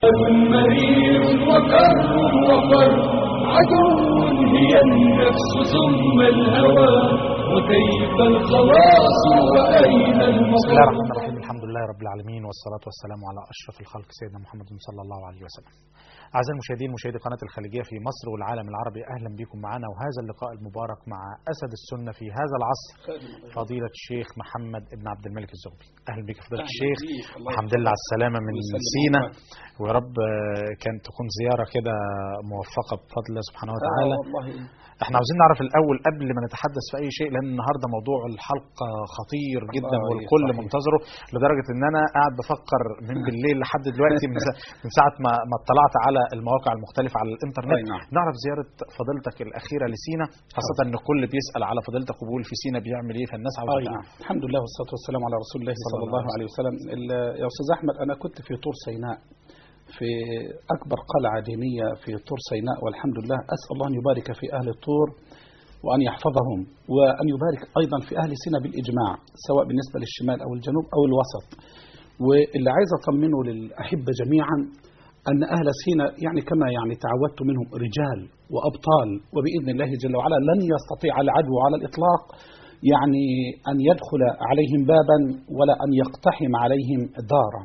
مرير وكر وفر عدو هي النفس ثم الهوى وكيف الخلاص وأين بسم الله المصير الرحمن الرحيم الحمد لله رب العالمين والصلاة والسلام على أشرف الخلق سيدنا محمد صلى الله عليه وسلم أعزائي المشاهدين مشاهدي قناة الخليجية في مصر والعالم العربي أهلا بكم معنا وهذا اللقاء المبارك مع أسد السنة في هذا العصر فضيلة الشيخ محمد بن عبد الملك الزغبي أهلا بك فضيلة أهلا الشيخ بيك. الله الحمد لله على السلامة من يسلمك. سينا ويا رب آه، كان تكون زيارة كده موفقة بفضل الله سبحانه وتعالى آه والله احنا عاوزين نعرف الاول قبل ما نتحدث في اي شيء لان النهارده موضوع الحلقه خطير جدا آه، والكل صحيح. منتظره لدرجه ان انا قاعد بفكر من بالليل لحد دلوقتي من سا- من ساعه ما ما اطلعت على المواقع المختلفه على الانترنت أي نعم. نعرف زياره فضيلتك الاخيره لسينا خاصه ان الكل بيسال على فضيلتك وبيقول في سينا بيعمل ايه فالناس عاوزه آه تعرف الحمد لله والصلاة والسلام على رسول الله صلى صلى الله الله عليه وسلم ال- يا أستاذ أحمد أنا كنت في طور سيناء في أكبر قلعة دينية في طور سيناء والحمد لله أسأل الله أن يبارك في أهل الطور وأن يحفظهم وأن يبارك أيضا في أهل سيناء بالإجماع سواء بالنسبة للشمال أو الجنوب أو الوسط واللي عايز أطمنه للأحبة جميعا أن أهل سيناء يعني كما يعني تعودت منهم رجال وأبطال وبإذن الله جل وعلا لن يستطيع العدو على الإطلاق يعني أن يدخل عليهم بابا ولا أن يقتحم عليهم دارا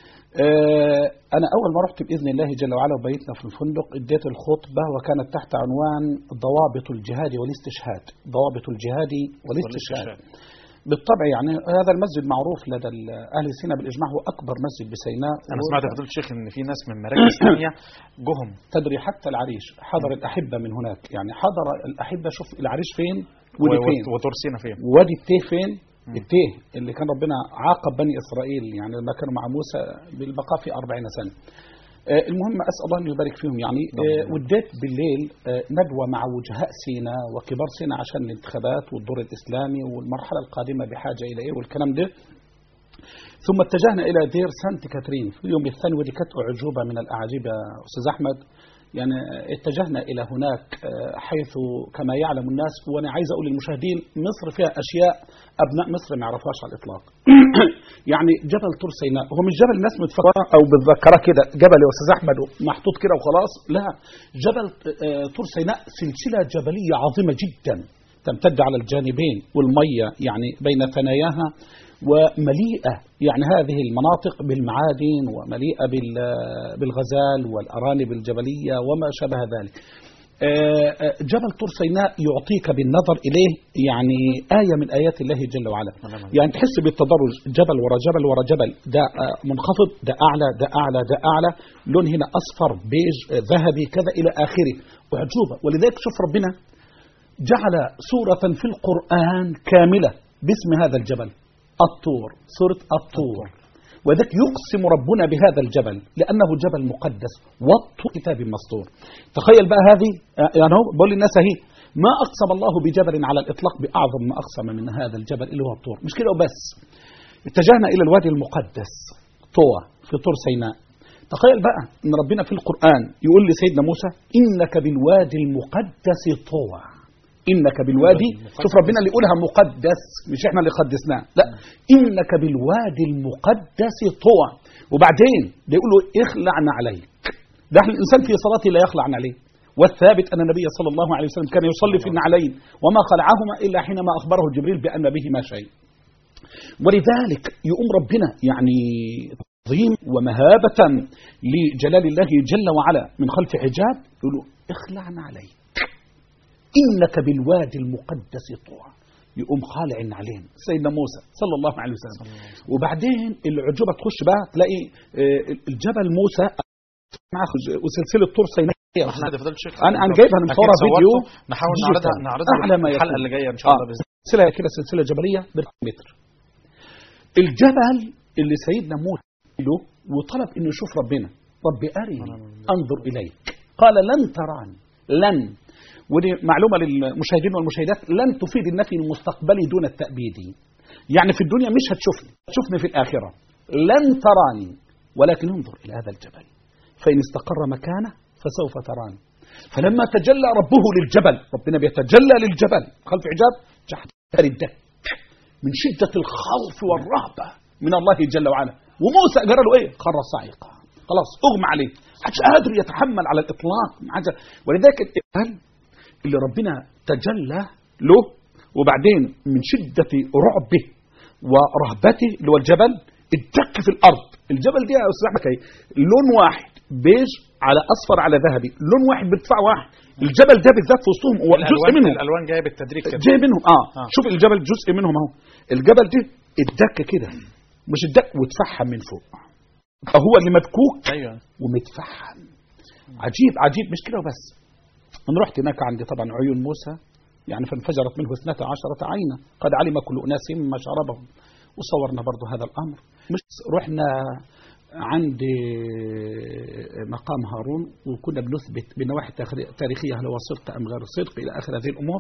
آه، أنا أول ما رحت بإذن الله جل وعلا وبيتنا في الفندق اديت الخطبة وكانت تحت عنوان ضوابط الجهاد والاستشهاد ضوابط الجهاد والاستشهاد بالطبع يعني هذا المسجد معروف لدى ال- أهل سيناء بالإجماع هو أكبر مسجد بسيناء انا سمعت يا فضيله الشيخ ان في ناس من مراكز ثانيه جهم تدري حتى العريش حضر الأحبة من هناك يعني حضر الأحبة شوف العريش فين ودي فين وتور سينا فين وادي التيه فين التيه اللي كان ربنا عاقب بني إسرائيل يعني لما كانوا مع موسى بالبقاء في أربعين سنة آه، المهم أسأل الله أن يبارك فيهم يعني آه، وديت بالليل آه، ندوة مع وجهاء سينا وكبار سينا عشان الانتخابات والدور الإسلامي والمرحلة القادمة بحاجة إلى إيه والكلام ده ثم اتجهنا إلى دير سانت كاترين في اليوم الثاني ودي كانت أعجوبة من الأعاجيب يا أستاذ أحمد يعني اتجهنا إلى هناك آه، حيث كما يعلم الناس وأنا عايز أقول للمشاهدين مصر فيها أشياء أبناء مصر ما يعرفوهاش على الإطلاق يعني جبل طور سيناء هو مش جبل الناس متفكرة أو بتذكرها كده جبل يا أستاذ أحمد محطوط كده وخلاص لا جبل آه، طور سيناء سلسلة جبلية عظيمة جدا تمتد على الجانبين والمية يعني بين ثناياها ومليئة يعني هذه المناطق بالمعادن ومليئة بال- بالغزال والأرانب الجبلية وما شابه ذلك آه، آه، جبل طور سيناء يعطيك بالنظر إليه يعني آية من آيات الله جل وعلا يعني تحس بالتدرج جبل ورا جبل ورا جبل ده آه، منخفض ده أعلى ده أعلى ده أعلى لون هنا أصفر بيج آه، ذهبي كذا إلى آخره أعجوبة ولذلك شوف ربنا جعل سورة في القرآن كاملة باسم هذا الجبل الطور سورة الطور وذلك يقسم ربنا بهذا الجبل لأنه جبل مقدس والطور كتاب مسطور تخيل بقى هذه آه، يعني هو بقول للناس اهي ما أقسم الله بجبل على الإطلاق بأعظم ما أقسم من هذا الجبل اللي هو الطور مش كده وبس اتجهنا إلى الوادي المقدس طوى في طور سيناء تخيل بقى ان ربنا في القرآن يقول لسيدنا موسى إنك بالوادي المقدس طوى إنك بالوادي شوف ربنا اللي يقولها مقدس مش احنا اللي قدسناه لا إنك بالوادي المقدس طوى وبعدين ده يقول له اخلع عليك ده احنا الإنسان في صلاته لا يخلع عليه والثابت أن النبي صلى الله عليه وسلم كان يصلي في النعلين وما خلعهما إلا حينما أخبره جبريل بأن بهما شيء ولذلك يقوم ربنا يعني عظيم ومهابة لجلال الله جل وعلا من خلف حجاب يقول له اخلعنا عليك إنك بالوادي المقدس طوى يقوم خالع عليهم سيدنا موسى صلى الله عليه وسلم وبعدين العجوبة تخش بقى تلاقي آه، الجبل موسى معاه وسلسلة طور سيناء احنا ده فضيله الشيخ أنا- أنا جايبها من أكيد صورة صورته. فيديو نحاول ديجيتال. نعرضها نعرضها أعلى ما الحلقه يكون. اللي جايه ان شاء الله آه. باذن سلسلة كده سلسلة جبلية بالمتر الجبل اللي سيدنا موسى له وطلب انه يشوف ربنا رب ارني انظر اليك قال لن تراني لن ودي معلومه للمشاهدين والمشاهدات لن تفيد النفي المستقبلي دون التأبيدي يعني في الدنيا مش هتشوفني هتشوفني في الآخرة لن تراني ولكن انظر إلى هذا الجبل فإن استقر مكانه فسوف تراني فلما تجلى ربه للجبل ربنا بيتجلى للجبل خلف حجاب جحد الدك من شدة الخوف والرهبة من الله جل وعلا وموسى قال له ايه خر صعيقا خلاص اغمى عليه محدش قادر يتحمل على الاطلاق ما حدش- ولذلك الإبهال اللي ربنا تجلى له وبعدين من شده رعبه ورهبته اللي هو الجبل اتدك في الارض الجبل دي يا استاذ احمد كاي لون واحد بيج على اصفر على ذهبي لون واحد بارتفاع واحد الجبل ده بالذات في وسطهم هو جزء الالوان منهم الالوان جايه بالتدريج كده جاي منهم اه, آه. آه. شوف الجبل جزء منهم اهو الجبل ده اتدك كده مش اتدك واتفحم من فوق هو اللي مدكوك ايوه ومتفحم عجيب عجيب مش كده وبس انا رحت هناك عند طبعا عيون موسى يعني فانفجرت منه اثنتا عشرة عينا قد علم كل أناس ما شربهم وصورنا برضو هذا الأمر مش رحنا عند مقام هارون وكنا بنثبت بنواحي تاري- تاريخية هل هو صدق أم غير صدق إلى آخر هذه الأمور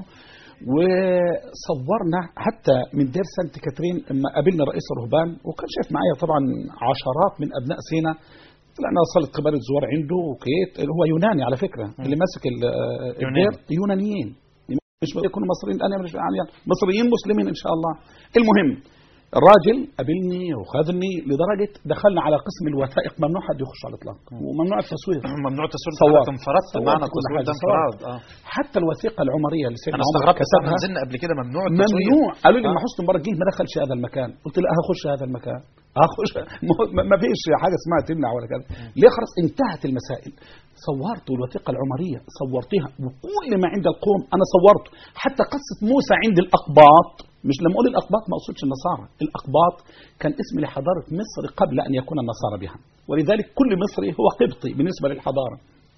وصورنا حتى من دير سانت كاترين لما قابلنا رئيس الرهبان وكان شايف معايا طبعا عشرات من أبناء سينا طلعنا وصلت قبال الزوار عنده وكيت اللي هو يوناني على فكرة اللي ماسك ال- الدير يونانيين مش يكونوا مصريين انا مش يعني مصريين مسلمين ان شاء الله المهم الراجل قابلني وخذني لدرجه دخلنا على قسم الوثائق ممنوع حد يخش على الاطلاق وممنوع التصوير ممنوع تصوير صور. حضرتك انفردت صور معنى كل التصوير حاجة، ده صور. انفراد اه حتى الوثيقه العمريه اللي سيدنا انا عمر استغربت كتبها احنا نزلنا قبل كده ممنوع التصوير ممنوع قالوا لي آه. ما حسن مبارك جه ما دخلش هذا المكان قلت له هخش هذا المكان هخش ما- ما فيش حاجه اسمها تمنع ولا كذا ليه خلاص انتهت المسائل صورت الوثيقه العمريه صورتها وكل ما عند القوم انا صورته حتى قصه موسى عند الاقباط مش لما اقول الاقباط ما اقصدش النصارى الاقباط كان اسم لحضاره مصر قبل ان يكون النصارى بها ولذلك كل مصري هو قبطي بالنسبه للحضاره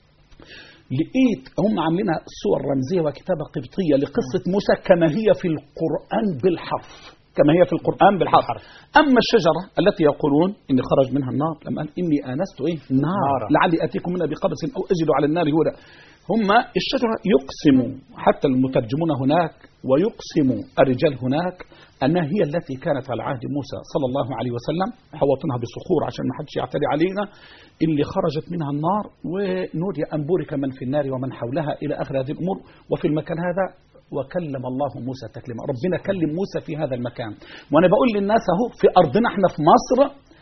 لقيت هم عاملينها صور رمزيه وكتابه قبطيه لقصه موسى كما هي في القران بالحرف كما هي في القران بالحرف اما الشجره التي يقولون ان خرج منها النار لما قال اني انست ايه نار نارا. لعلي اتيكم منها بقبس او اجد على النار هدى هم الشجره يقسم حتى المترجمون هناك ويقسم الرجال هناك انها هي التي كانت على عهد موسى صلى الله عليه وسلم حوطنها بصخور عشان ما حدش يعتدي علينا اللي خرجت منها النار ونودي ان بورك من في النار ومن حولها الى اخر هذه الامور وفي المكان هذا وكلم الله موسى تكليما ربنا كلم موسى في هذا المكان وانا بقول للناس اهو في ارضنا احنا في مصر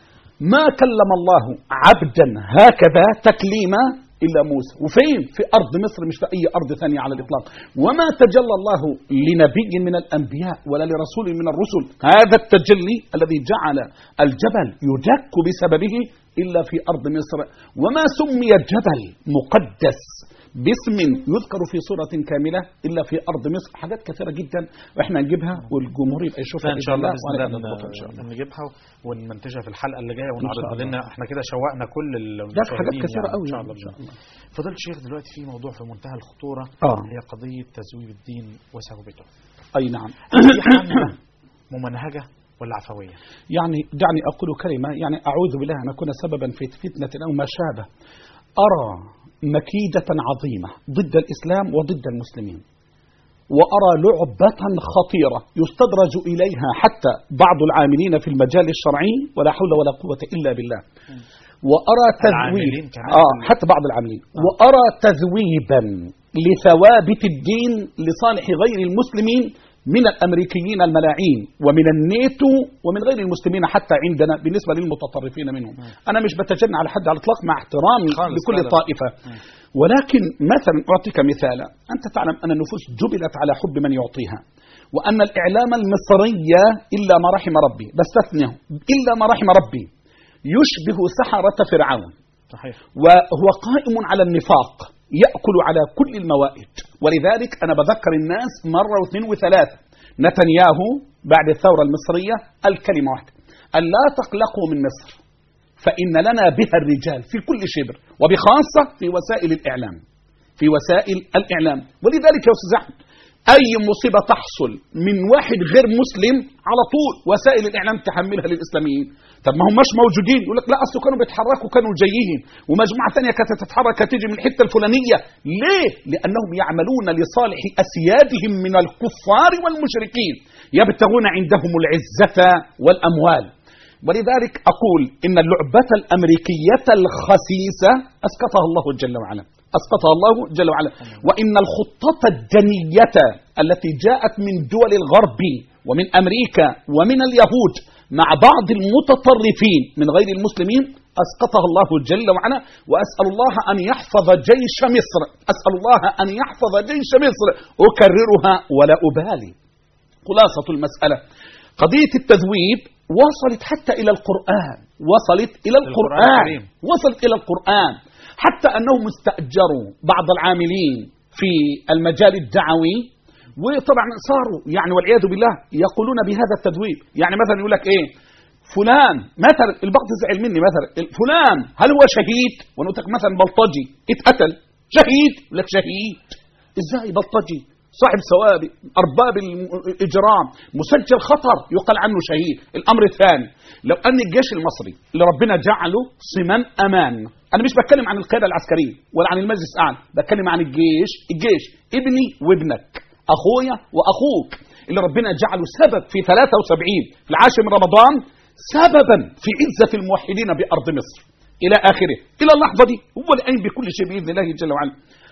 ما كلم الله عبدا هكذا تكليما الا موسى وفين في ارض مصر مش في اي ارض ثانيه على الاطلاق وما تجلى الله لنبي من الانبياء ولا لرسول من الرسل هذا التجلي الذي جعل الجبل يدك بسببه الا في ارض مصر وما سمي الجبل مقدس باسم يذكر في سورة كاملة إلا في أرض مصر حاجات كثيرة جدا وإحنا نجيبها والجمهور يبقى يشوفها ان شاء الله باذن وأنا الله أضبطها إن شاء الله ن- نجيبها ونمنتجها في الحلقه اللي جايه شاء ونعرضها الله. لنا احنا كده شوقنا كل لا المشاهدين حاجات كثيرة يعني قوي ان شاء يعني الله إن شاء بإذن الله الله. فضلت الشيخ دلوقتي في موضوع في منتهى الخطوره آه. هي قضيه تزوير الدين وثوابته أي نعم دي حملة ممنهجه ولا عفويه؟ يعني دعني أقول كلمة يعني أعوذ بالله أن أكون سببا في فتنة أو ما شابه أرى مكيدة عظيمة ضد الإسلام وضد المسلمين وأرى لعبة خطيرة يستدرج إليها حتى بعض العاملين في المجال الشرعي ولا حول ولا قوة إلا بالله وأرى تذويب العاملين كمان. آه حتى بعض العاملين وأرى تذويبا لثوابت الدين لصالح غير المسلمين من الأمريكيين الملاعين ومن الناتو ومن غير المسلمين حتى عندنا بالنسبة للمتطرفين منهم أنا مش بتجنى على حد على الإطلاق مع احترامي خالص لكل فعلا. طائفة ولكن مثلا أعطيك مثالا أنت تعلم أن النفوس جبلت على حب من يعطيها وأن الإعلام المصري إلا ما رحم ربي بستثنيه إلا ما رحم ربي يشبه سحرة فرعون صحيح وهو قائم على النفاق يأكل على كل الموائد ولذلك أنا بذكر الناس مرة واثنين وثلاثة نتنياهو بعد الثورة المصرية الكلمة واحدة أن لا تقلقوا من مصر فإن لنا بها الرجال في كل شبر وبخاصة في وسائل الإعلام في وسائل الإعلام ولذلك يا أستاذ أحمد أي مصيبة تحصل من واحد غير مسلم على طول وسائل الإعلام تحملها للإسلاميين طب ما هم مش موجودين يقول لك لا أصل كانوا بيتحركوا كانوا جايين ومجموعة ثانية كانت تتحرك تيجي من الحتة الفلانية ليه؟ لأنهم يعملون لصالح أسيادهم من الكفار والمشركين يبتغون عندهم العزة والأموال ولذلك أقول إن اللعبة الأمريكية الخسيسة أسقطها الله جل وعلا أسقطها الله جل وعلا وإن الخطة الدنية التي جاءت من دول الغرب ومن أمريكا ومن اليهود مع بعض المتطرفين من غير المسلمين أسقطها الله جل وعلا وأسأل الله أن يحفظ جيش مصر أسأل الله أن يحفظ جيش مصر أكررها ولا أبالي خلاصة المسألة قضية التذويب وصلت حتى إلى القرآن وصلت إلى القرآن الكريم. وصلت إلى القرآن حتى أنهم استأجروا بعض العاملين في المجال الدعوي وطبعا صاروا يعني والعياذ بالله يقولون بهذا التذويب يعني مثلا يقول لك ايه فلان مثلا البعض زعل مني مثلا فلان هل هو شهيد وانا قلت لك مثلا بلطجي اتقتل شهيد يقول لك شهيد ازاي بلطجي صاحب سوابق ارباب الاجرام مسجل خطر يقال عنه شهيد الامر الثاني لو ان الجيش المصري اللي ربنا جعله صمام امان انا مش بتكلم عن القياده العسكريه ولا عن المجلس الاعلى بتكلم عن الجيش الجيش ابني وابنك اخويا واخوك اللي ربنا جعله سبب في 73 في العاشر من رمضان سببا في عزه الموحدين بارض مصر الى اخره الى اللحظه دي هو الان بكل شيء باذن الله جل وعلا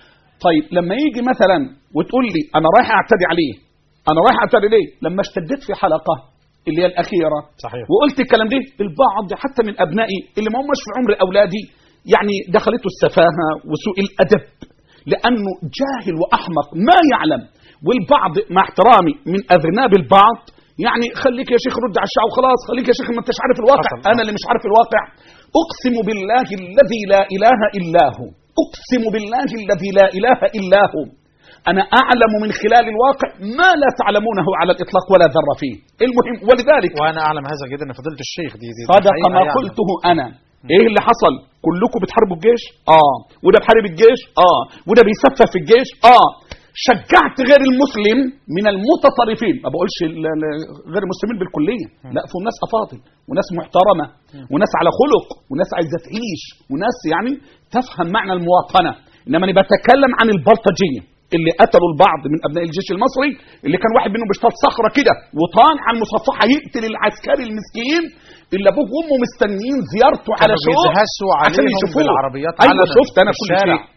طيب لما يجي مثلا وتقول لي انا رايح اعتدي عليه انا رايح اعتدي ليه لما اشتديت في حلقه اللي هي الاخيره صحيح. وقلت الكلام ده البعض حتى من ابنائي اللي ما هماش في عمر اولادي يعني دخلته السفاهه وسوء الادب لانه جاهل واحمق ما يعلم والبعض مع احترامي من اذناب البعض يعني خليك يا شيخ رد على الشعب وخلاص خليك يا شيخ ما انتش عارف الواقع حصل. انا اللي مش عارف الواقع اقسم بالله الذي لا اله الا هو اقسم بالله الذي لا اله الا هو انا اعلم من خلال الواقع ما لا تعلمونه على الاطلاق ولا ذره فيه المهم ولذلك وانا اعلم هذا جدا ان فضيله الشيخ دي, دي, دي صدق حقيقة ما يعني. قلته انا ايه اللي حصل كلكم بتحاربوا الجيش اه وده بحارب الجيش اه وده بيسفه في الجيش اه شجعت غير المسلم من المتطرفين ما بقولش ال- ال- غير المسلمين بالكليه لا في ناس افاضل وناس محترمه وناس على خلق وناس عايزه تعيش وناس يعني تفهم معنى المواطنه انما انا بتكلم عن البلطجيه اللي قتلوا البعض من ابناء الجيش المصري اللي كان واحد منهم بيشتغل صخره كده وطان على المصفحه يقتل العسكري المسكين اللي ابوه وامه مستنيين زيارته على كانوا شوق بيزهسوا عشان عليهم يشوفوه بالعربيات ايوه علنا شفت انا في كل الشارع. شيء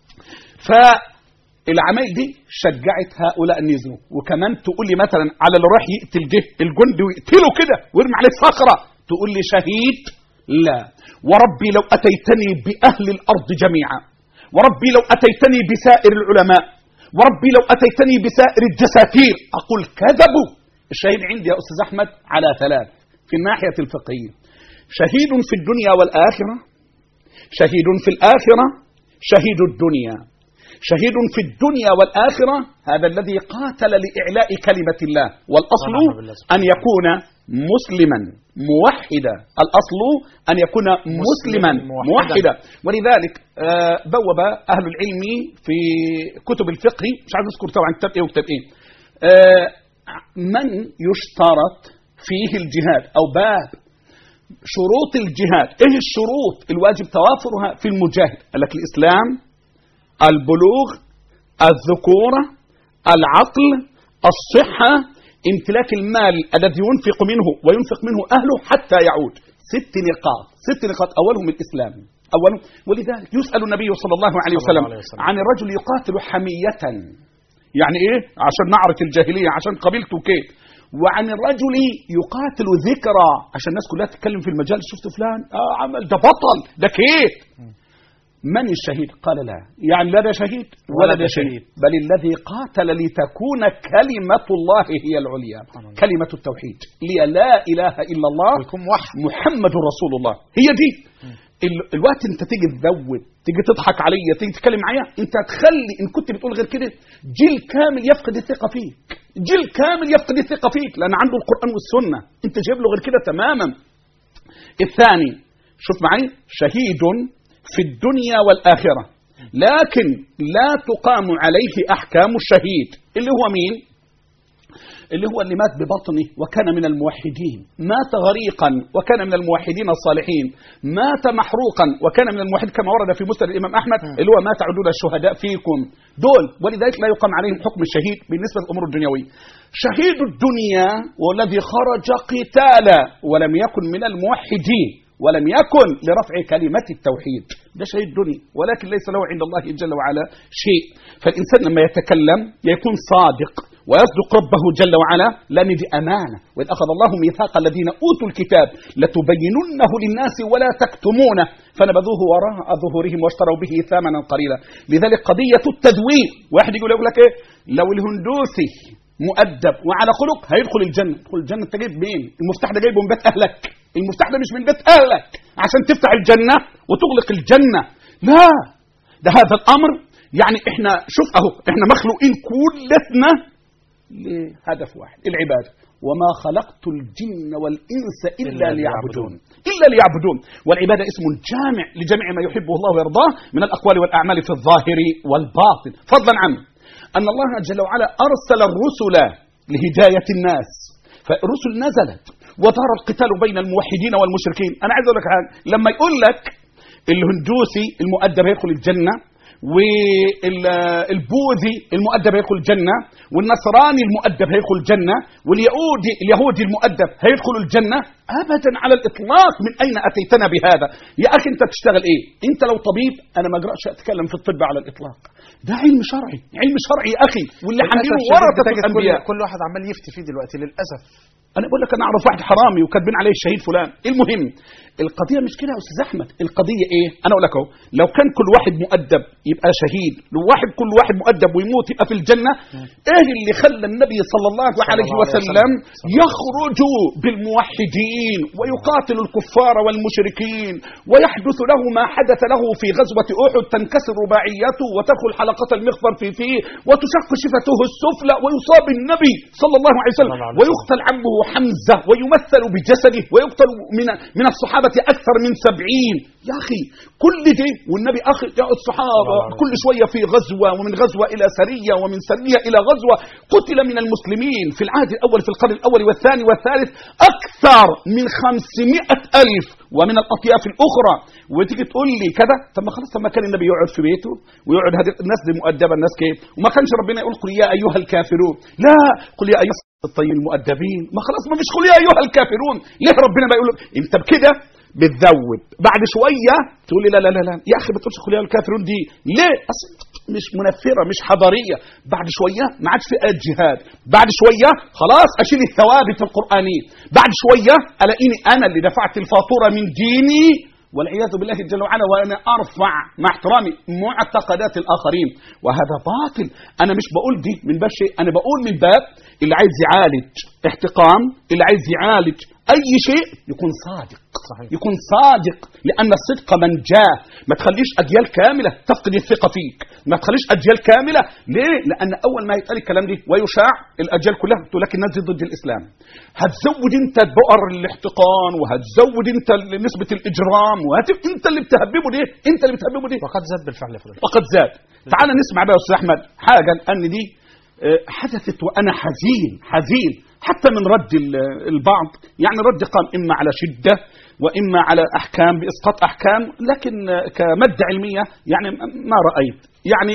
ف العمايل دي شجعت هؤلاء ان يزنوا وكمان تقول لي مثلا على اللي راح يقتل جه الجندي ويقتله كده ويرمي عليه صخره تقول لي شهيد لا وربي لو اتيتني باهل الارض جميعا وربي لو اتيتني بسائر العلماء وربي لو اتيتني بسائر الدساتير اقول كذبوا الشهيد عندي يا استاذ احمد على ثلاث في الناحيه الفقهيه شهيد في الدنيا والاخره شهيد في الاخره شهيد الدنيا شهيد في الدنيا والآخرة هذا الذي قاتل لإعلاء كلمة الله والأصل ونعم بالله سبحانه. أن يكون مسلما موحدا الأصل أن يكون مسلما موحدا. موحدا ولذلك آه، بوب أهل العلم في كتب الفقه مش عايز أذكر طبعا كتاب إيه وكتاب إيه آه، من يشترط فيه الجهاد أو باب شروط الجهاد ايه الشروط الواجب توافرها في المجاهد قال لك الاسلام البلوغ الذكوره العقل الصحه امتلاك المال الذي ينفق منه وينفق منه اهله حتى يعود ست نقاط ست نقاط اولهم الاسلام اولهم ولذلك يسال النبي صلى الله عليه صلى وسلم, الله عليه وسلم. عن الرجل يقاتل حميه يعني ايه عشان نعرف الجاهليه عشان قبيلته كيف وعن الرجل يقاتل ذكرى عشان الناس كلها تتكلم في المجال شفت فلان اه عمل ده بطل ده كيف من الشهيد قال لا يعني لا ده شهيد ولا ده شهيد بل الذي قاتل لتكون كلمة الله هي العليا الله. كلمة التوحيد لي لا إله إلا الله ويكون موحد محمد رسول الله هي دي ال- الوقت انت تيجي تزود تيجي تضحك عليا تيجي تتكلم معايا انت هتخلي ان كنت بتقول غير كده جيل كامل يفقد الثقه فيك جيل كامل يفقد الثقه فيك لان عنده القران والسنه انت جايب له غير كده تماما الثاني شوف معي شهيد في الدنيا والاخره لكن لا تقام عليه احكام الشهيد اللي هو مين اللي هو اللي مات ببطنه وكان من الموحدين مات غريقا وكان من الموحدين الصالحين مات محروقا وكان من الموحد كما ورد في مسند الامام احمد اللي هو مات عدود الشهداء فيكم دول ولذلك لا يقام عليهم حكم الشهيد بالنسبه للامور الدنيويه شهيد الدنيا والذي خرج قتالا ولم يكن من الموحدين ولم يكن لرفع كلمة التوحيد ده شهيد دنيا ولكن ليس له عند الله جل وعلا شيء فالإنسان لما يتكلم يكون صادق ويصدق ربه جل وعلا لأن دي أمانة وإذ أخذ الله ميثاق الذين أوتوا الكتاب لتبيننه للناس ولا تكتمونه فنبذوه وراء ظهورهم واشتروا به ثمنا قليلا لذلك قضية التدوين واحد يقول يقول لك إيه لو الهندوسي مؤدب وعلى خلق هيدخل الجنة يدخل الجنة أنت جايب مين المفتاح ده جايبه من بيت أهلك المفتاح ده مش من بيت أهلك عشان تفتح الجنة وتغلق الجنة لا ده هذا الأمر يعني احنا شوف اهو احنا مخلوقين كلتنا لهدف واحد العباده وما خلقت الجن والانس الا إلا ليعبدون الا ليعبدون والعباده اسم جامع لجميع ما يحبه الله ويرضاه من الاقوال والاعمال في الظاهر والباطن فضلا عنه ان الله جل وعلا ارسل الرسل لهدايه الناس فالرسل نزلت وظهر القتال بين الموحدين والمشركين انا عايز اقول لك حاجه لما يقول لك الهندوسي المؤدب يدخل الجنه والبوذي المؤدب هيدخل الجنة والنصراني المؤدب هيدخل الجنة واليهودي اليهودي المؤدب هيدخل الجنة أبدا على الإطلاق من أين أتيتنا بهذا يا أخي أنت بتشتغل إيه أنت لو طبيب أنا ما أقرأش أتكلم في الطب على الإطلاق ده علم شرعي علم شرعي يا أخي واللي للأسف حاملينه شديد ورثة بتجد كل, الأنبياء كل واحد عمال يفتي فيه دلوقتي للأسف انا بقول لك انا اعرف واحد حرامي وكاتبين عليه الشهيد فلان المهم القضيه مش كده يا استاذ احمد القضيه ايه انا اقول لك اهو لو كان كل واحد مؤدب يبقى شهيد لو واحد كل واحد مؤدب ويموت يبقى في الجنه ايه اللي خلى النبي صلى الله عليه الله عليه وسلم وسلم. يخرج بالموحدين ويقاتل الكفار والمشركين ويحدث له ما حدث له في غزوه احد تنكسر رباعيته وتدخل حلقه المخفر في فيه وتشق شفته السفلى ويصاب النبي صلى الله عليه وسلم صلى الله عليه وسلم. ويقتل عمه حمزة ويمثل بجسده ويقتل من من الصحابة أكثر من سبعين يا أخي كل دي والنبي أخي يا الصحابة الله عليه كل شوية في غزوة ومن غزوة إلى سرية ومن سرية إلى غزوة قتل من المسلمين في العهد الأول في القرن الأول والثاني والثالث أكثر من خمسمائة ألف ومن الأطياف الأخرى وتيجي تقول لي كذا طب ما خلاص طب ما كان النبي يقعد في بيته ويقعد هذه الناس دي مؤدبة الناس كيف وما كانش ربنا يقول قل يا أيها الكافرون لا قل يا أيها الطيب المؤدبين ما خلاص ما فيش قل يا ايها الكافرون ليه ربنا ما يقول انت بكده بتذوب بعد شويه تقول لي لا لا لا لا يا اخي ما تقولش قل يا أيها الكافرون دي ليه اصل مش منفره مش حضاريه بعد شويه ما عادش في آية جهاد بعد شويه خلاص اشيل الثوابت القرانيه بعد شويه الاقيني انا اللي دفعت الفاتوره من ديني والعياذ بالله جل وعلا وانا ارفع مع احترامي معتقدات الاخرين وهذا باطل انا مش بقول دي من باب شيء انا بقول من باب اللي عايز يعالج احتقان اللي عايز يعالج اي شيء يكون صادق صحيح. يكون صادق لان الصدق من جاء ما تخليش اجيال كامله تفقد الثقه فيك ما تخليش اجيال كامله ليه لان اول ما يتقال الكلام ده ويشاع الاجيال كلها تقول لك الناس دي ضد الاسلام هتزود انت بؤر الاحتقان وهتزود انت نسبه الاجرام وهت... انت اللي بتهببه ده انت اللي بتهببه ده وقد زاد بالفعل يا فضيلة وقد زاد تعال نسمع بقى يا استاذ احمد حاجه ان دي آه، حدثت وانا حزين حزين حتى من رد ال- البعض يعني رد قام اما على شده واما على احكام باسقاط احكام لكن آه، كماده علميه يعني ما رايت يعني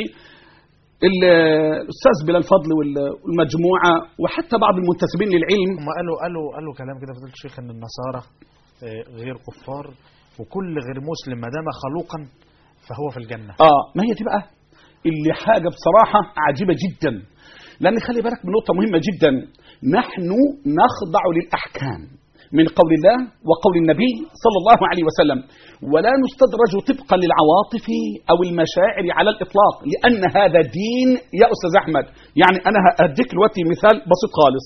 ال- الاستاذ بلال فضل وال- والمجموعه وحتى بعض المنتسبين للعلم هم قالوا قالوا قالوا كلام كده فضيلة الشيخ ان النصارى آه، غير كفار وكل غير مسلم ما دام خلوقا فهو في الجنة اه ما هي دي بقى اللي حاجه بصراحه عجيبه جدا لان خلي بالك من نقطه مهمه جدا نحن نخضع للاحكام من قول الله وقول النبي صلى الله عليه وسلم ولا نستدرج طبقا للعواطف او المشاعر على الاطلاق لان هذا دين يا استاذ احمد يعني انا هديك دلوقتي مثال بسيط خالص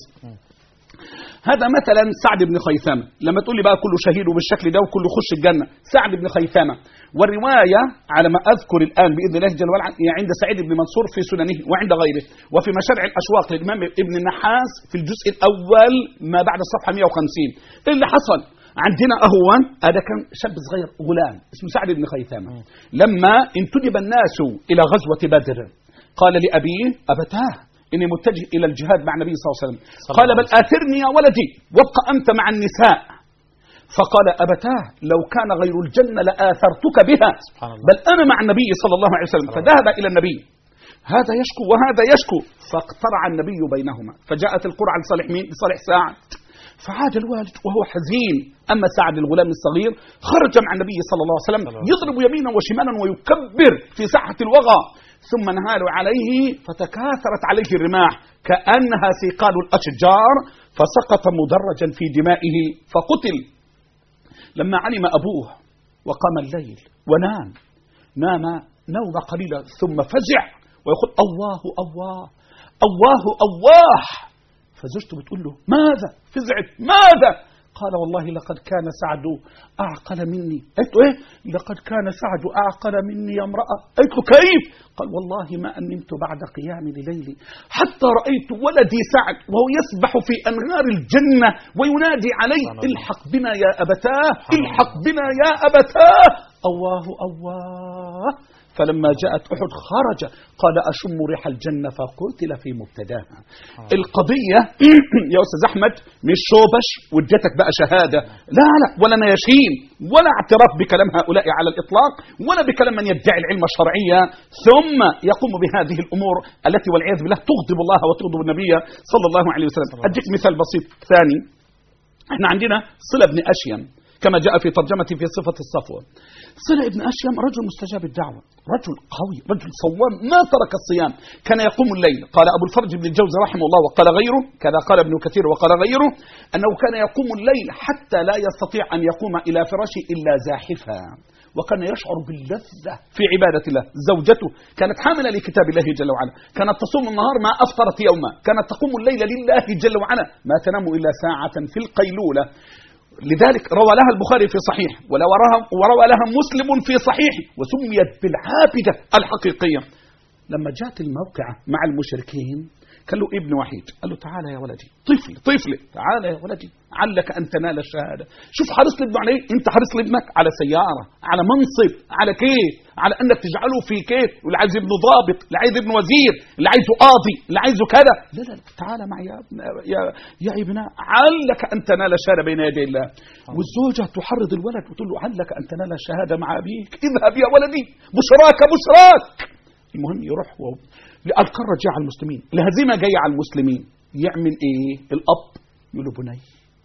هذا مثلا سعد بن خيثمة لما تقول لي بقى كله شهيد وبالشكل ده وكله يخش الجنة سعد بن خيثمة والرواية على ما أذكر الآن بإذن الله جل وعلا هي عند سعيد بن منصور في سننه وعند غيره وفي مشارع الأشواق للإمام ابن النحاس في الجزء الأول ما بعد الصفحة 150 إيه اللي حصل عندنا أهون هذا كان شاب صغير غلام اسمه سعد بن خيثمة لما انتدب الناس إلى غزوة بدر قال لأبيه أبتاه إني متجه إلى الجهاد مع النبي صلى الله عليه وسلم قال بل آثرني يا ولدي وابق أنت مع النساء فقال أبتاه لو كان غير الجنة لآثرتك بها سبحان الله. بل أنا مع النبي صلى الله عليه وسلم فذهب إلى النبي هذا يشكو وهذا يشكو فاقترع النبي بينهما فجاءت القرعة لصالح مين؟ لصالح سعد فعاد الوالد وهو حزين أما سعد الغلام الصغير خرج مع النبي صلى الله عليه وسلم صلى الله عليه يضرب يمينا وشمالا ويكبر في ساحة الوغى ثم انهالوا عليه فتكاثرت عليه الرماح كأنها سيقال الأشجار فسقط مدرجا في دمائه فقتل لما علم أبوه وقام الليل ونام نام نوم قليلا ثم فزع ويقول الله الله الله الله فزوجته بتقول له ماذا فزعت ماذا قال والله لقد كان سعد أعقل مني قلت له إيه لقد كان سعد أعقل مني يا امرأة قلت له كيف قال والله ما أن نمت بعد قيام لليلي حتى رأيت ولدي سعد وهو يسبح في أنهار الجنة وينادي علي سبحان الله. الحق بنا يا أبتاه سبحان الحق بنا يا أبتاه الله الله فلما جاءت أحد خرج قال أشم ريح الجنة فقتل في مبتداها القضية يا أستاذ أحمد مش شوبش واديتك بقى شهادة لا لا ولا نياشين ولا اعتراف بكلام هؤلاء على الإطلاق ولا بكلام من يدعي العلم الشرعية ثم يقوم بهذه الأمور التي والعياذ بالله تغضب الله وتغضب النبي صلى الله عليه وسلم أديك مثال بسيط ثاني احنا عندنا صلة بن أشيم كما جاء في ترجمة في صفة الصفوة صلة بن أشيم رجل مستجاب الدعوة رجل قوي رجل صوام ما ترك الصيام كان يقوم الليل قال أبو الفرج بن الجوزي رحمه الله وقال غيره كذا قال ابن كثير وقال غيره أنه كان يقوم الليل حتى لا يستطيع أن يقوم إلى فراشه إلا زاحفا وكان يشعر باللذة في عبادة الله زوجته كانت حاملة لكتاب الله جل وعلا كانت تصوم النهار ما أفطرت يوما كانت تقوم الليل لله جل وعلا ما تنام إلا ساعة في القيلولة لذلك روى لها البخاري في صحيح ولا وراها وروى لها مسلم في صحيح وسميت بالعابدة الحقيقية لما جاءت الموقعة مع المشركين كان له ابن وحيد قال له تعالى يا ولدي طفل طفل تعالى يا ولدي علك أن تنال الشهادة شوف حريص لابنه على ايه انت حريص لابنك على سيارة على منصب على كيف على انك تجعله في كيف واللي عايز ابنه ضابط اللي عايز ابنه وزير اللي عايزه قاضي اللي عايزه كذا لا لا لا تعالى معي يا ابن يا يا ابنا علك ان تنال الشهاده بين يدي الله والزوجه تحرض الولد وتقول له علك ان تنال الشهاده مع ابيك اذهب يا ولدي بشراك بشراك المهم يروح و... الكره جايه على المسلمين الهزيمه جايه على المسلمين يعمل ايه الاب يقول له بني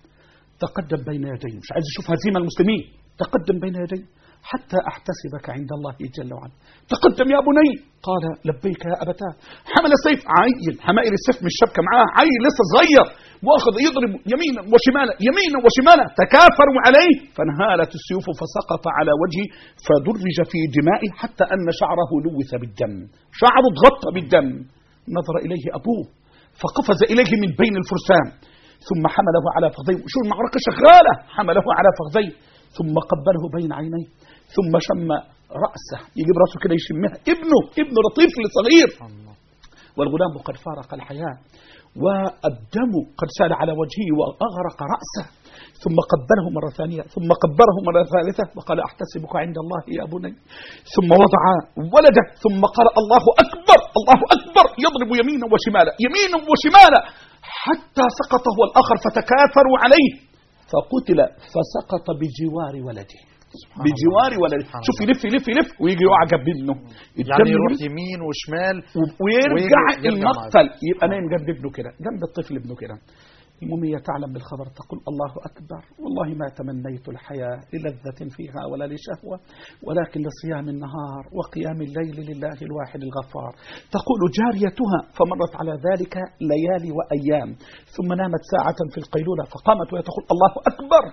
تقدم بين يدي مش عايز يشوف هزيمه المسلمين تقدم بين يدي حتى احتسبك عند الله جل وعلا تقدم يا بني قال لبيك يا ابتاه حمل السيف عين حمائل السيف مش شبكه معاه عين لسه صغير واخذ يضرب يمينا وشمالا يمينا وشمالا تكاثروا عليه فانهالت السيوف فسقط على وجهه فدرج في دمائه حتى ان شعره لوث بالدم شعره اتغطى بالدم نظر اليه ابوه فقفز اليه من بين الفرسان ثم حمله على فخذيه شو المعركه شغاله حمله على فخذيه ثم قبله بين عينيه ثم شم راسه يجيب راسه كده يشمها ابنه ابنه طفل صغير والغلام قد فارق الحياه والدم قد سال على وجهه واغرق راسه ثم قبله مرة ثانية ثم قبره مرة ثالثة وقال أحتسبك عند الله يا بني ثم وضع ولده ثم قال الله أكبر الله أكبر يضرب يمينا وشمالا يمينا وشمالا حتى سقط هو الآخر فتكاثروا عليه فقتل فسقط بجوار ولده بجوار ولده سبحان شوف يلف يلف يلف ويجي يقع جنب ابنه يعني الدم يروح ينزل يمين وشمال ويرجع ويرجع المقتل معاه. يبقى نايم جنب ابنه كده جنب الطفل ابنه كده المهم هي تعلم بالخبر تقول الله أكبر والله ما تمنيت الحياة للذة فيها ولا لشهوة ولكن لصيام النهار وقيام الليل لله الواحد الغفار تقول جاريتها فمرت على ذلك ليالي وأيام ثم نامت ساعة في القيلولة فقامت وهي تقول الله أكبر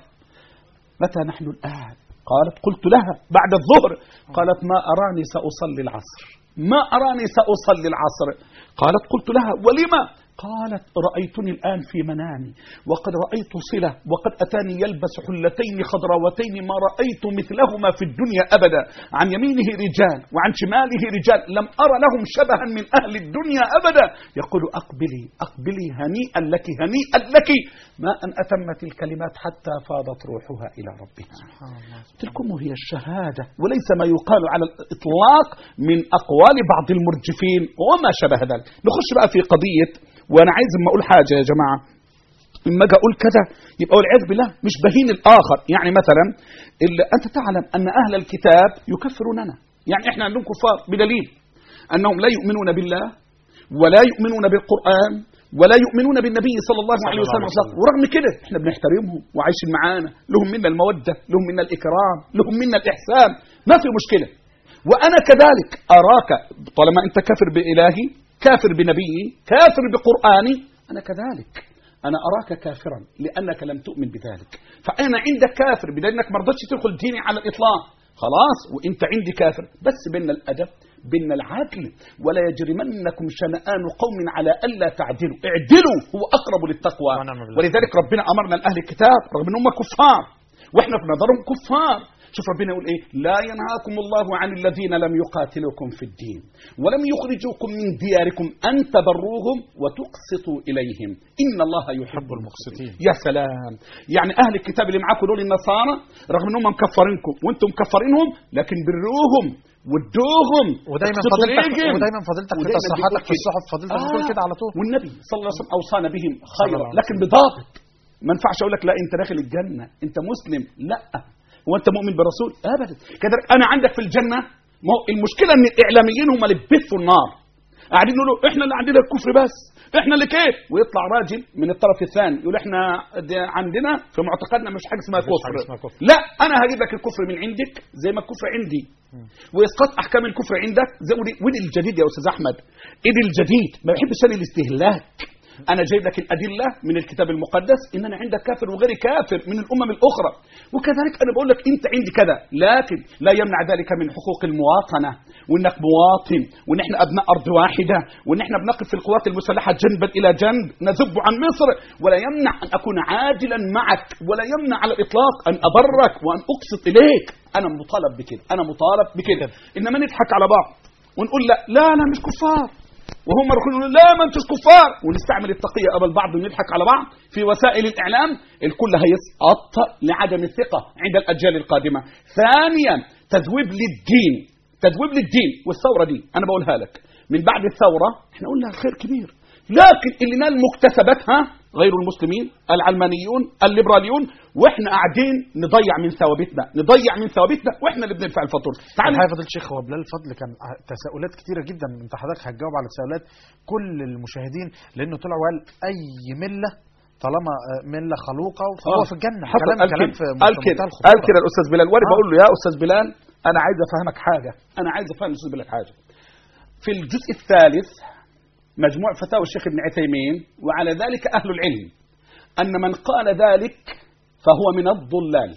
متى نحن الآن قالت قلت لها بعد الظهر قالت ما أراني سأصلي العصر ما أراني سأصلي العصر قالت قلت لها ولما قالت رأيتني الآن في منامي وقد رأيت صلة وقد أتاني يلبس حلتين خضراوتين ما رأيت مثلهما في الدنيا أبدا عن يمينه رجال وعن شماله رجال لم أرى لهم شبها من أهل الدنيا أبدا يقول أقبلي أقبلي هنيئا لك هنيئا لك ما أن أتمت الكلمات حتى فاضت روحها إلى ربها تلكم هي الشهادة وليس ما يقال على الإطلاق من أقوال بعض المرجفين وما شبه ذلك نخش بقى في قضية وأنا عايز لما أقول حاجة يا جماعة لما أجي أقول كذا يبقى والعياذ بالله مش بهين الآخر يعني مثلا اللي أنت تعلم أن أهل الكتاب يكفروننا يعني إحنا عندهم كفار بدليل أنهم لا يؤمنون بالله ولا يؤمنون بالقرآن ولا يؤمنون بالنبي صلى الله عليه وسلم عليه وسلم. ورغم كده احنا بنحترمهم وعايشين معانا لهم منا المودة لهم منا الإكرام لهم منا الإحسان ما في مشكلة وأنا كذلك أراك طالما أنت كافر بإلهي كافر بنبيي كافر بقرآني أنا كذلك أنا أراك كافرا لأنك لم تؤمن بذلك فأنا عندك كافر بدل أنك ما رضتش تدخل ديني على الإطلاق خلاص وانت عندي كافر بس بين الادب بين العدل ولا يجرمنكم شنآن قوم على الا تعدلوا اعدلوا هو اقرب للتقوى ونعم بالله. ولذلك ربنا امرنا الاهل الكتاب رغم ان هم كفار واحنا في نظرهم كفار شوف ربنا يقول ايه لا ينهاكم الله عن الذين لم يقاتلوكم في الدين ولم يخرجوكم من دياركم ان تبروهم وتقسطوا اليهم ان الله يحب المقسطين. يا سلام يعني اهل الكتاب اللي معاكم دول النصارى رغم انهم مكفرينكم وانتم مكفرينهم لكن بروهم ودوهم ودايما اقسطوا فضيلتك إليهم. ودايما فضيلتك في ودايما تصريحاتك في بيقول الصحف فضيلتك آه. بتقول كده على طول والنبي صلى الله عليه وسلم اوصانا بهم صلى خيرا الله عليه لكن بضابط ما ينفعش اقول لك لا انت داخل الجنه انت مسلم لا هو انت مؤمن بالرسول ابدا كذلك انا عندك في الجنه ما هو المشكله ان الاعلاميين هم اللي بيثوا النار قاعدين يقولوا احنا اللي عندنا الكفر بس احنا اللي كيف ويطلع راجل من الطرف الثاني يقول احنا دي عندنا في معتقدنا مش حاجه اسمها مفيش حاجة كفر اسمها كفر. لا انا هجيب لك الكفر من عندك زي ما الكفر عندي واسقاط احكام الكفر عندك زي ودي, ودي الجديد يا استاذ احمد ايه الجديد ما بحبش انا الاستهلاك انا جايب لك الادله من الكتاب المقدس ان انا عندك كافر وغير كافر من الامم الاخرى وكذلك انا بقول لك انت عندي كذا لكن لا يمنع ذلك من حقوق المواطنه وانك مواطن وان احنا ابناء ارض واحده وان احنا بنقف في القوات المسلحه جنبا الى جنب نذب عن مصر ولا يمنع ان اكون عادلا معك ولا يمنع على الاطلاق ان ابرك وان اقسط اليك انا مطالب بكده انا مطالب بكده انما نضحك على بعض ونقول لا لا انا مش كفار وهم يقولوا لا ما انتوش كفار ونستعمل التقيه قبل بعض ونضحك على بعض في وسائل الاعلام الكل هيسقط لعدم الثقه عند الاجيال القادمه ثانيا تذويب للدين تذويب للدين والثوره دي انا بقولها لك من بعد الثوره احنا قلنا خير كبير لكن اللي نال مكتسباتها غير المسلمين العلمانيون الليبراليون واحنا قاعدين نضيع من ثوابتنا نضيع من ثوابتنا واحنا اللي بندفع الفاتوره تعال الحقيقه فضيله الشيخ هو بلال الفضل كان تساؤلات كتيره جدا انت حضرتك هتجاوب على تساؤلات كل المشاهدين لانه طلع وقال اي مله طالما آه، مله خلوقه فهو آه. في الجنه حصل كلام قال كلام كده في قال في كده منتهى قال الخطورة. كده الاستاذ بلال وانا آه. بقول له يا استاذ بلال انا عايز افهمك حاجه انا عايز افهم الاستاذ بلال حاجه في الجزء الثالث مجموع فتاوى الشيخ ابن عثيمين وعلى ذلك اهل العلم ان من قال ذلك فهو من الضلال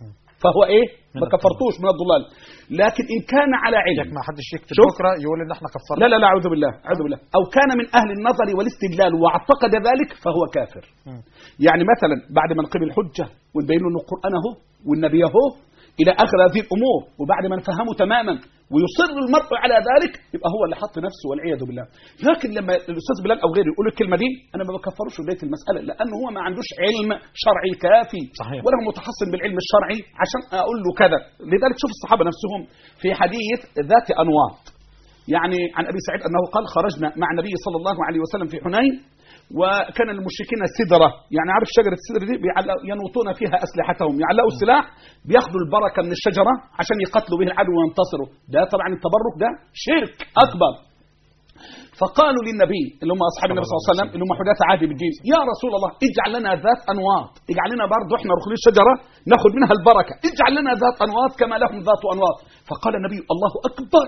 فهو ايه من ما كفرتوش من الضلال لكن ان كان على لك علم ما حدش يكتب شوف. بكره يقول ان احنا كفرنا لا لا لا اعوذ بالله اعوذ بالله او كان من اهل النظر والاستدلال واعتقد ذلك فهو كافر مم. يعني مثلا بعد ما نقيم الحجه ونبين له ان القران اهو والنبي اهو الى اخر هذه الامور وبعد ما نفهمه تماما ويصر المرء على ذلك يبقى هو اللي حط نفسه والعياذ بالله لكن لما الاستاذ بلال او غيره يقول الكلمه دي انا ما بكفروش في بدايه المساله لانه هو ما عندوش علم شرعي كافي صحيح. ولا هو متحصن بالعلم الشرعي عشان اقول له كذا لذلك شوف الصحابه نفسهم في حديث ذات انواط يعني عن ابي سعيد انه قال خرجنا مع النبي صلى الله عليه وسلم في حنين وكان المشركين سدره يعني عارف شجره السدره دي بيعلقوا- ينوطون فيها اسلحتهم يعلقوا السلاح بياخذوا البركه من الشجره عشان يقتلوا به العدو وينتصروا ده طبعا التبرك ده شرك اكبر فقالوا للنبي اللي هم اصحاب النبي صلى الله عليه وسلم اللي هم حداث عهد بالدين يا رسول الله اجعل لنا ذات انواط اجعل لنا برضه احنا ركن الشجره ناخذ منها البركه اجعل لنا ذات انواط كما لهم ذات انواط فقال النبي الله اكبر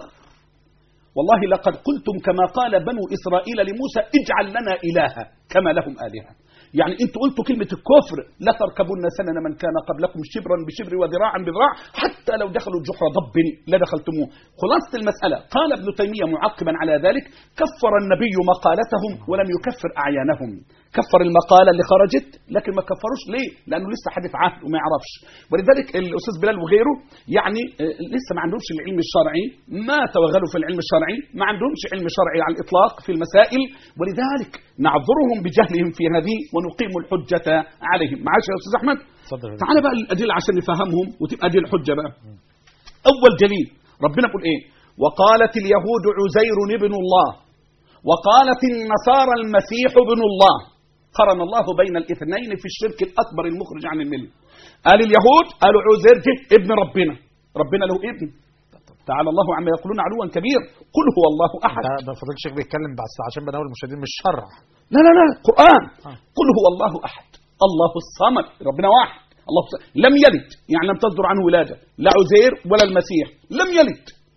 والله لقد قلتم كما قال بنو إسرائيل لموسى اجعل لنا إلها كما لهم آلهة يعني انتوا قلتوا كلمة الكفر لا تركبن سنن من كان قبلكم شبرا بشبر وذراعا بذراع حتى لو دخلوا جحر ضب لدخلتموه خلاصة المسألة قال ابن تيمية معقبا على ذلك كفر النبي مقالتهم ولم يكفر أعيانهم كفر المقالة اللي خرجت لكن ما كفروش ليه لأنه لسه حدث عهد وما يعرفش ولذلك الأستاذ بلال وغيره يعني آه، لسه ما عندهمش العلم الشرعي ما توغلوا في العلم الشرعي ما عندهمش علم شرعي على الإطلاق في المسائل ولذلك نعذرهم بجهلهم في هذه ونقيم الحجة عليهم معاش يا أستاذ أحمد اتفضل يا تعال بقى الأدلة عشان نفهمهم وتبقى دي الحجة بقى أول دليل ربنا بيقول إيه وقالت اليهود عزير ابن الله وقالت النصارى المسيح ابن الله قرن الله بين الاثنين في الشرك الأكبر المخرج عن الملة قال اليهود قالوا عزير ده ابن ربنا ربنا له ابن تعالى الله عما يقولون علوا كبير قل هو الله أحد ده ده فضيله الشيخ بيتكلم بس عشان بناول المشاهدين مش شرع لا لا لا قرآن آه. قل هو الله أحد الله الصمد ربنا واحد الله الصمد. لم يلد يعني لم تصدر عنه ولادة لا عزير ولا المسيح لم يلد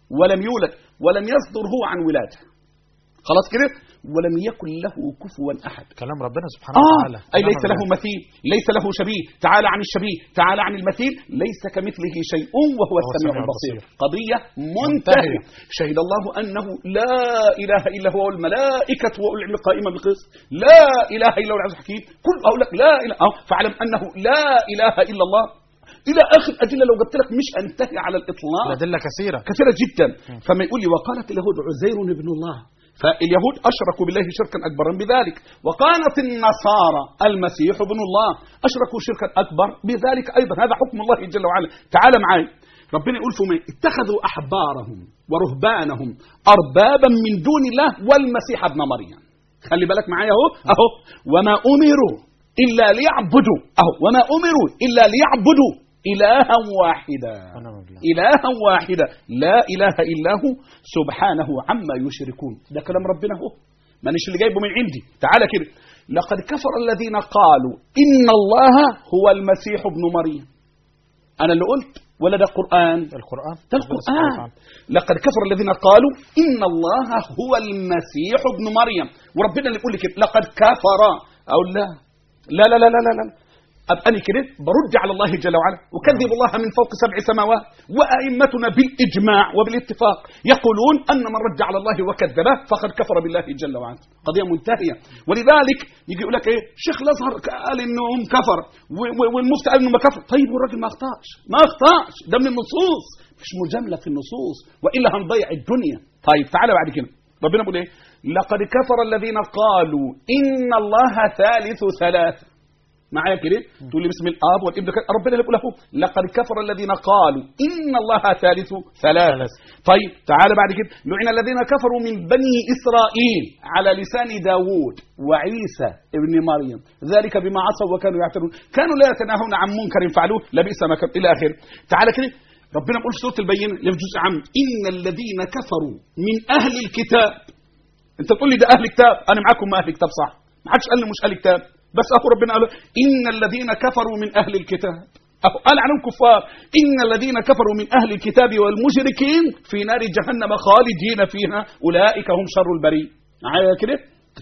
ولم يولد ولم يصدر هو عن ولاده خلاص كده ولم يكن له كفوا احد كلام ربنا سبحانه آه وتعالى أي كلام ليس له ربنا. مثيل ليس له شبيه تعالى عن الشبيه تعالى عن المثيل ليس كمثله شيء وهو السميع السميع البصير البصير. قضية منتهية شهد الله أنه لا إله إلا هو والملائكة وأولي العلم قائما بالقسط لا إله إلا هو العزيز الحكيم كل هؤلاء لا إله أو فاعلم أنه لا إله إلا الله إلى آخر أدلة لو قلت لك مش أنتهي على الإطلاق الأدلة كثيرة كثيرة جدا فما يقول لي وقالت اليهود عزير ابن الله فاليهود أشركوا بالله شركا أكبرا بذلك وقالت النصارى المسيح ابن الله أشركوا شركا أكبر بذلك أيضا هذا حكم الله جل وعلا تعال معي ربنا يقول فيهم إيه؟ اتخذوا أحبارهم ورهبانهم أربابا من دون الله والمسيح ابن مريم خلي بالك معايا اهو اهو وما امروا الا ليعبدوا اهو وما امروا الا ليعبدوا الها واحدا ونعم بالله. إلها واحدا لا إله إلا هو سبحانه عما يشركون ده كلام ربنا هو مانيش اللي جايبه من عندي تعالى كده لقد كفر الذين قالوا إن الله هو المسيح ابن مريم أنا اللي قلت ولا ده قرآن القرآن ده ربنا سبحانه القرآن وتعالى. لقد كفر الذين قالوا إن الله هو المسيح ابن مريم وربنا اللي يقول لي كده لقد كفر أقول لا لا لا لا لا لا, لا. أبقى أنا كده برد على الله جل وعلا وكذب الله من فوق سبع سماوات وأئمتنا بالإجماع وبالاتفاق يقولون أن من رد على الله وكذبه فقد كفر بالله جل وعلا قضية منتهية ولذلك يجي يقول لك إيه شيخ الأزهر قال إنهم كفر و- و- والمفتي قال إنه ما كفر طيب والراجل ما أخطأش ما أخطأش ده من النصوص مش مجاملة في النصوص وإلا هنضيع الدنيا طيب تعالى بعد كده ربنا بيقول إيه لقد كفر الذين قالوا إن الله ثالث ثلاثة معايا كده تقول لي باسم الاب والابن كده. ربنا اللي يقول له لقد كفر الذين قالوا ان الله ثالث ثلاثه ثلاثة. طيب تعال بعد كده لعن الذين كفروا من بني اسرائيل على لسان داوود وعيسى ابن مريم ذلك بما عصوا وكانوا يعتدون كانوا لا يتناهون عن منكر فعلوه لبئس ما كان الى اخره تعال كده ربنا بيقول في سوره البينه اللي في جزء عام ان الذين كفروا من اهل الكتاب انت تقول لي ده اهل كتاب انا معاكم اهل كتاب صح ما حدش قال لي مش اهل كتاب بس اهو ربنا قال ان الذين كفروا من اهل الكتاب اهو قال عنهم كفار ان الذين كفروا من اهل الكتاب والمشركين في نار جهنم خالدين فيها اولئك هم شر البريء معايا كده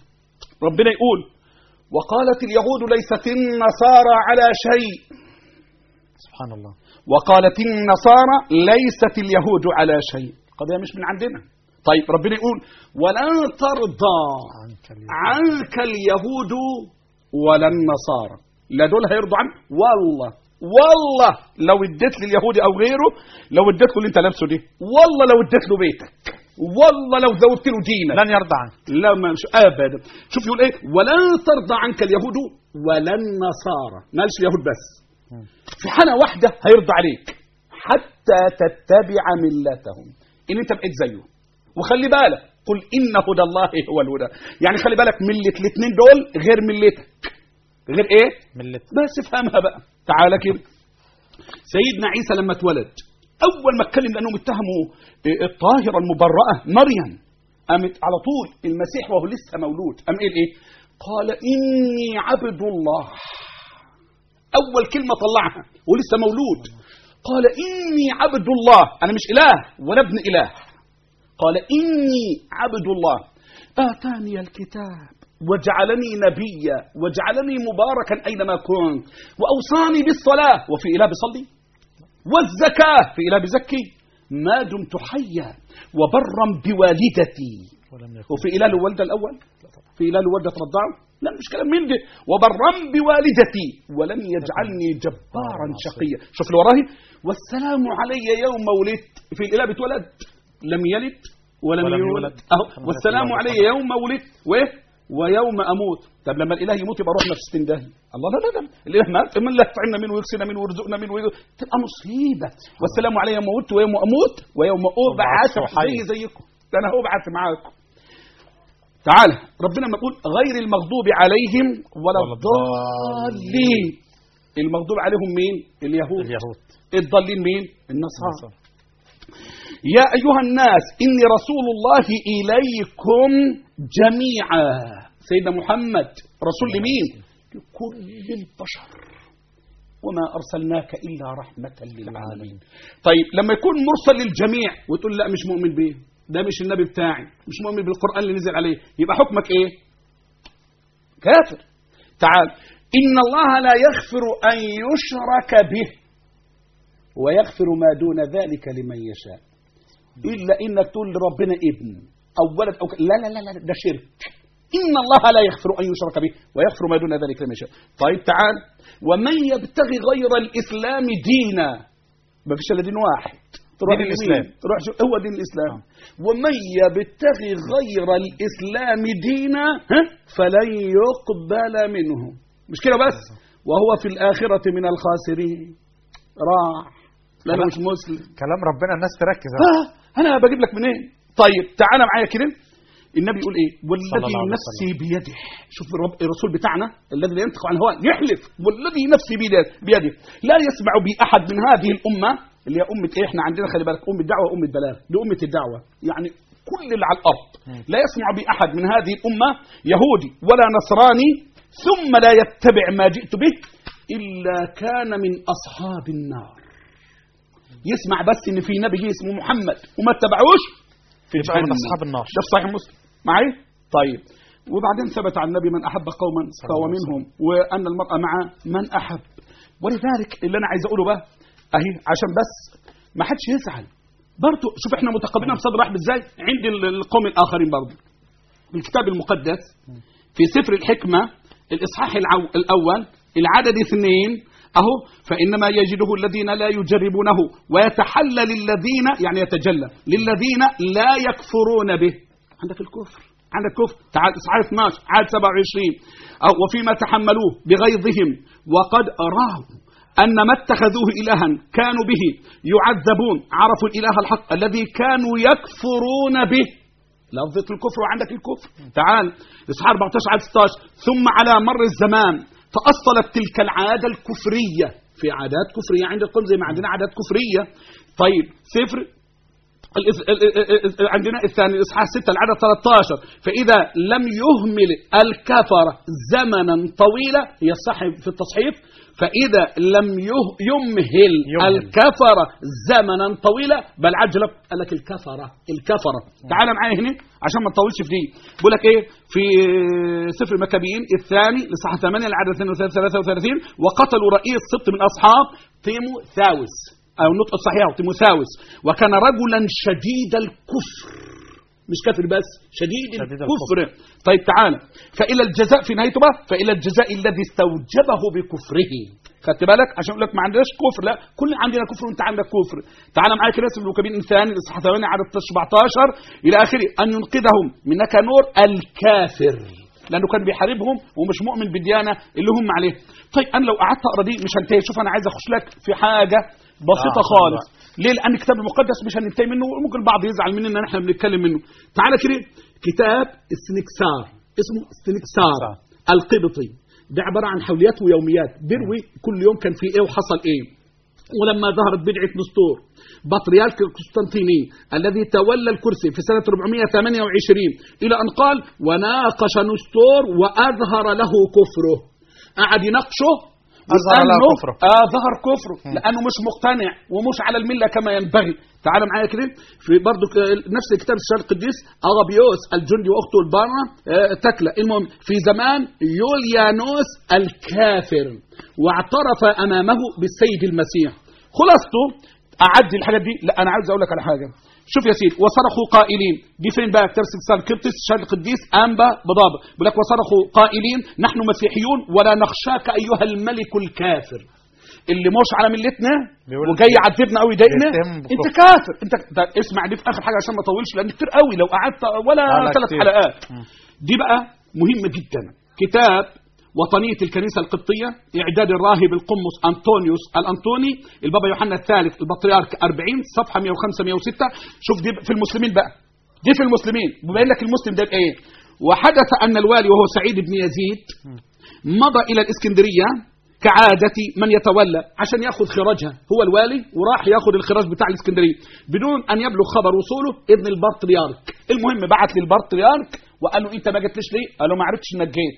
ربنا يقول وقالت اليهود ليست النصارى على شيء سبحان الله وقالت النصارى ليست اليهود على شيء قضيه مش من عندنا طيب ربنا يقول ولا ترضى عنك اليوم. عنك اليهود ولا النصارى لا دول هيرضوا عنك والله والله لو اديت لليهودي او غيره لو اديت له اللي انت لابسه دي والله لو اديت له بيتك والله لو زودت له دينك لن يرضى عنك لا ما مش ابدا شوف يقول ايه ولا ترضى عنك اليهود ولا النصارى ما قالش اليهود بس في حالة واحدة هيرضى عليك حتى تتبع ملتهم ان انت بقيت زيه وخلي بالك قل ان هدى الله هو الهدى يعني خلي بالك ملة الاثنين دول غير ملتك غير ايه ملة بس افهمها بقى تعالى كده سيدنا عيسى لما اتولد اول ما اتكلم لانهم اتهموا إيه الطاهره المبرأه مريم قامت على طول المسيح وهو لسه مولود قام قال ايه قال اني عبد الله اول كلمه طلعها ولسه مولود قال اني عبد الله انا مش اله ولا ابن اله قال اني عبد الله اتاني الكتاب وجعلني نبيا وجعلني مباركا اينما كنت واوصاني بالصلاه وفي اله بيصلي والزكاه في اله بزكي ما دمت حيا وبرا بوالدتي ولم يكن وفي اله له والده الاول في اله له والده ترضعه لا مش كلام من ده وبرا بوالدتي ولم يجعلني جبارا شقيا شوف اللي وراهي والسلام علي يوم ولدت في الاله بتولد لم يلد ولم, ولم يولد يولد. اهو الحمد والسلام لله. علي يوم ولدت وايه ويوم اموت طب لما الاله يموت يبقى روحنا في 60 داهيه الله لا لا لا الاله مات من لا يطعمنا منه ويكسنا منه ويرزقنا منه ويرزق. تبقى مصيبه والسلام علي يوم موت ويوم اموت ويوم ابعث أبعث حي. زي زيكم ده انا هبعث معاكم تعالى ربنا ما يقول غير المغضوب عليهم ولا ولا الضالين المغضوب عليهم مين اليهود اليهود الضالين مين النصارى يا أيها الناس إني رسول الله إليكم جميعا سيدنا محمد رسول لمين لكل البشر وما أرسلناك إلا رحمة للعالمين طيب لما يكون مرسل للجميع وتقول لا مش مؤمن بيه ده مش النبي بتاعي مش مؤمن بالقرآن اللي نزل عليه يبقى حكمك إيه كافر تعال إن الله لا يغفر أن يشرك به ويغفر ما دون ذلك لمن يشاء إلا إنك تقول لربنا ابن أو ولد أو ك... لا لا لا لا ده شرك إن الله لا يغفر أن يشرك به ويغفر ما دون ذلك لمن يشاء طيب تعال ومن يبتغي غير الإسلام دينا ما فيش إلا دين واحد تروح دين يمين، الإسلام. تروح شو هو دين الإسلام ومن يبتغي غير الإسلام دينا ها فلن يقبل منه مش كده بس وهو في الآخرة من الخاسرين راح لأنه مش مسلم كلام ربنا الناس تركز آه انا بجيب لك منين طيب تعالى معايا كده النبي يقول ايه صلى والذي الله عليه نفسي بيده شوف الرب الرسول بتاعنا الذي لا ينطق عن الهوى يحلف والذي نفسي بيده بيده لا يسمع بي احد من هذه الامه اللي هي امه ايه احنا عندنا خلي بالك امه دعوه وامه بلاغ دي امه الدعوه يعني كل اللي على الارض لا يسمع بي احد من هذه الامه يهودي ولا نصراني ثم لا يتبع ما جئت به الا كان من اصحاب النار يسمع بس ان في نبي جه اسمه محمد وما اتبعوش في يبقى من جهنم. أصحاب النار. ده في صحيح مسلم معي طيب وبعدين ثبت عن النبي من احب قوما فهو منهم وان المراه مع من احب ولذلك اللي انا عايز اقوله بقى اهي عشان بس ما حدش يزعل برضه شوف احنا متقبلين بصدر رحب ازاي عند ال- القوم الاخرين برضه الكتاب المقدس في سفر الحكمة الإصحاح العو الأول العدد اثنين أهو فإنما يجده الذين لا يجربونه ويتحلى للذين يعني يتجلى للذين لا يكفرون به عندك الكفر عندك كفر تعال إصحاح 12 عدد 27 أو وفيما تحملوه بغيظهم وقد أراه أن ما اتخذوه إلها كانوا به يعذبون عرفوا الإله الحق الذي كانوا يكفرون به لفظة الكفر وعندك الكفر تعال إصحاح 14 عدد 16 ثم على مر الزمان تأصلت تلك العادة الكفرية في عادات كفرية عند القوم زي ما عندنا عادات كفرية طيب صفر الإس- ال- ال- ال- عندنا الثاني الاصحاح 6 العدد 13 فاذا لم يهمل الكفر زمنا طويلا هي الصح في التصحيف فاذا لم يه- يمهل, يمهل. الكفر زمنا طويلا بل عجل قال لك الكفره الكفره تعال معايا هنا عشان ما نطولش في دي بقول لك ايه في سفر المكابيين الثاني لصحة 8 العدد 33 وقتلوا رئيس سبط من اصحاب تيموثاوس او النطق الصحيح تيموثاوس وكان رجلا شديد الكفر مش كافر بس شديد, شديد الكفر طيب تعال فإلى الجزاء في نهايته بقى فإلى الجزاء الذي استوجبه بكفره خدت بالك عشان اقول لك ما عندناش كفر لا كل عندنا كفر وانت عندك كفر تعال معايا كده في المكابين الثاني الاصحاح 8 عدد 17 الى اخره ان ينقذهم من نور الكافر لانه كان بيحاربهم ومش مؤمن بالديانه اللي هم عليها طيب انا لو قعدت اقرا دي مش هنتهي شوف انا عايز اخش لك في حاجه بسيطه آه، خالص ليه لان الكتاب المقدس مش هننتهي منه وممكن البعض يزعل مننا ان احنا بنتكلم منه تعالى كده كتاب السنكسار اسمه السنكسار القبطي ده عباره عن حوليات ويوميات بيروي كل يوم كان في ايه وحصل ايه ولما ظهرت بدعة نسطور بطريرك القسطنطيني الذي تولى الكرسي في سنة 428 إلى أن قال وناقش نسطور وأظهر له كفره قعد يناقشه أظهر له لأنه- كفره. آه ظهر كفره لأنه مش مقتنع ومش على الملة كما ينبغي تعال معايا كده في برضه نفس كتاب الشهر القديس أغابيوس الجندي وأخته البارة آه تكلا المهم في زمان يوليانوس الكافر واعترف أمامه بالسيد المسيح خلاصته أعدي الحاجات دي لا أنا عاوز أقول لك على حاجة شوف يا سيدي وصرخوا قائلين دي فين بقى كتاب سلسال كبتس شهر القديس أنبا بضابة بيقول لك وصرخوا قائلين نحن مسيحيون ولا نخشاك أيها الملك الكافر اللي مش على ملتنا بيقول- وجاي يعذبنا قوي يضايقنا بيتهم بالكفر. انت كافر انت ده اسمع دي في اخر حاجه عشان ما اطولش لان كتير قوي لو قعدت ولا لا، لا، ثلاث كتير. حلقات دي بقى مهمه جدا كتاب وطنية الكنيسة القبطية إعداد الراهب القمص أنطونيوس الأنطوني البابا يوحنا الثالث البطريرك 40 صفحة 105 106 شوف دي في المسلمين بقى دي في المسلمين بيبين لك المسلم ده بإيه وحدث أن الوالي وهو سعيد بن يزيد مضى إلى الإسكندرية كعادة من يتولى عشان ياخذ خراجها هو الوالي وراح ياخذ الخراج بتاع الإسكندرية بدون أن يبلغ خبر وصوله ابن البطريرك المهم بعت للبطريرك وقال له أنت ما جيتليش ليه؟ قال له ما عرفتش إنك جيت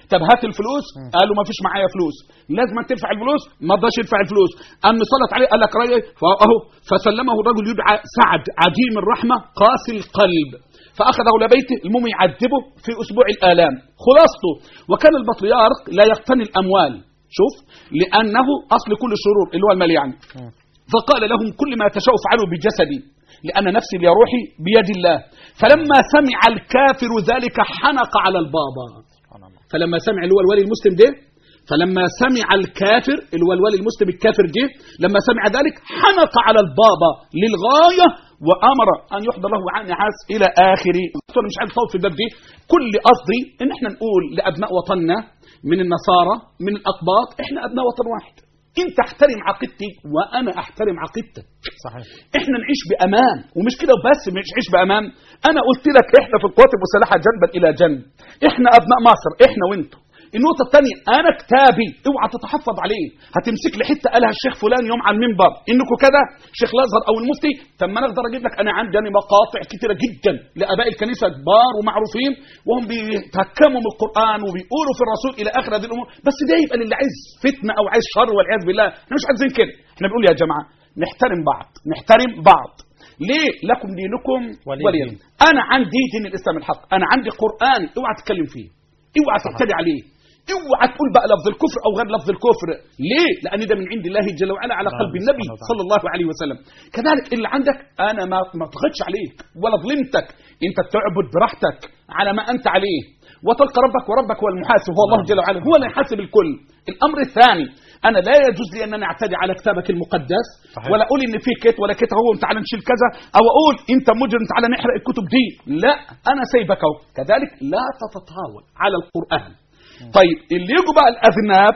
طب هات الفلوس قالوا ما فيش معايا فلوس لازم تدفع الفلوس ما رضاش يدفع الفلوس قام صلت عليه قال لك راي فاهو فسلمه الرجل يدعى سعد عديم الرحمه قاسي القلب فاخذه الى بيته المهم يعذبه في اسبوع الالام خلاصته وكان البطريرك لا يقتني الاموال شوف لانه اصل كل الشرور اللي هو المال يعني فقال لهم كل ما تشاء افعلوا بجسدي لأن نفسي لروحي بيد الله فلما سمع الكافر ذلك حنق على البابا سبحان الله فلما سمع اللي هو الولي المسلم ده فلما سمع الكافر اللي هو الولي المسلم الكافر ده لما سمع ذلك حنق على البابا للغاية وأمر أن يحضر له عن نحاس إلى آخر أنا مش عايز أطول في الباب دي كل قصدي إن إحنا نقول لأبناء وطننا من النصارى من الأقباط إحنا أبناء وطن واحد أنت احترم عقيدتي وأنا أحترم عقيدتك صحيح احنا نعيش بامان ومش كده وبس مش نعيش بامان انا قلت لك احنا في القوات المسلحه جنبا الى جنب احنا ابناء مصر احنا وانتم النقطة الثانية أنا كتابي اوعى تتحفظ عليه هتمسك لي حتة قالها الشيخ فلان يوم على المنبر إنكم كذا شيخ الأزهر أو المفتي طب ما أنا أقدر أجيب لك أنا عندي أنا مقاطع كتيرة جدا لآباء الكنيسة كبار ومعروفين وهم بيتهكموا من القرآن وبيقولوا في الرسول إلى آخر هذه الأمور بس ده يبقى للي عايز فتنة أو عايز شر والعياذ بالله احنا مش عايزين كده احنا بنقول يا جماعة نحترم بعض نحترم بعض ليه لكم دينكم ولي ولي دين. دين. انا عندي دين الاسلام الحق انا عندي قران اوعى تتكلم فيه اوعى تعتدي عليه اوعى تقول بقى لفظ الكفر او غير لفظ الكفر ليه لان ده من عند الله جل وعلا على قلب نعم، النبي سبحانه وتعالى. صلى الله عليه وسلم كذلك اللي عندك انا ما ما ضغطش عليك ولا ظلمتك انت تعبد براحتك على ما انت عليه وتلقى ربك وربك هو المحاسب هو الله نعم. جل وعلا هو اللي يحاسب الكل الامر الثاني انا لا يجوز لي ان انا اعتدي على كتابك المقدس صحيح. ولا اقول ان في كت ولا كت اهو تعالى نشيل كذا او اقول انت مجرم تعالى نحرق الكتب دي لا انا سايبك اهو كذلك لا تتطاول على القران طيب اللي يجوا بقى الاذناب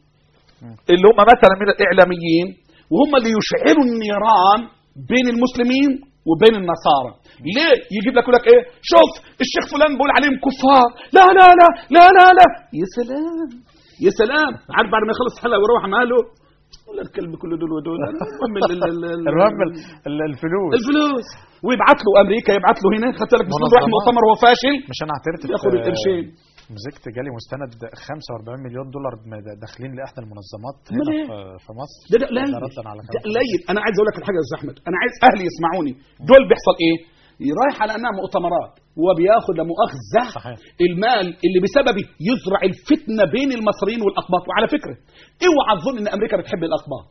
اللي هم مثلا من الاعلاميين وهم اللي يشعلوا النيران بين المسلمين وبين النصارى ليه يجيب لك يقول لك ايه شوف الشيخ فلان بيقول عليهم كفار لا لا لا لا لا لا يا سلام يا سلام عارف بعد ما يخلص الحلقه ويروح ماله ولا الكلب كل دول ودول المهم ال- ال- ال- ال- المهم ال- ال- الفلوس الفلوس ويبعت له امريكا يبعت له هنا خدت لك مسلم راح منظمات. مؤتمر هو فاشل مش انا اعترت ياخد القرشين مسكت جالي مستند 45 مليون دولار م- داخلين لاحدى المنظمات أمال هنا إيه؟ في- في مصر ده ده قليل ردا على ده كلام قليل انا عايز اقول لك الحاجه يا استاذ احمد انا عايز اهلي يسمعوني دول بيحصل ايه رايح على انها مؤتمرات وبياخد لمؤاخذه صحيح. المال اللي بسببه يزرع الفتنه بين المصريين والاقباط وعلى فكره اوعى تظن ان امريكا بتحب الاقباط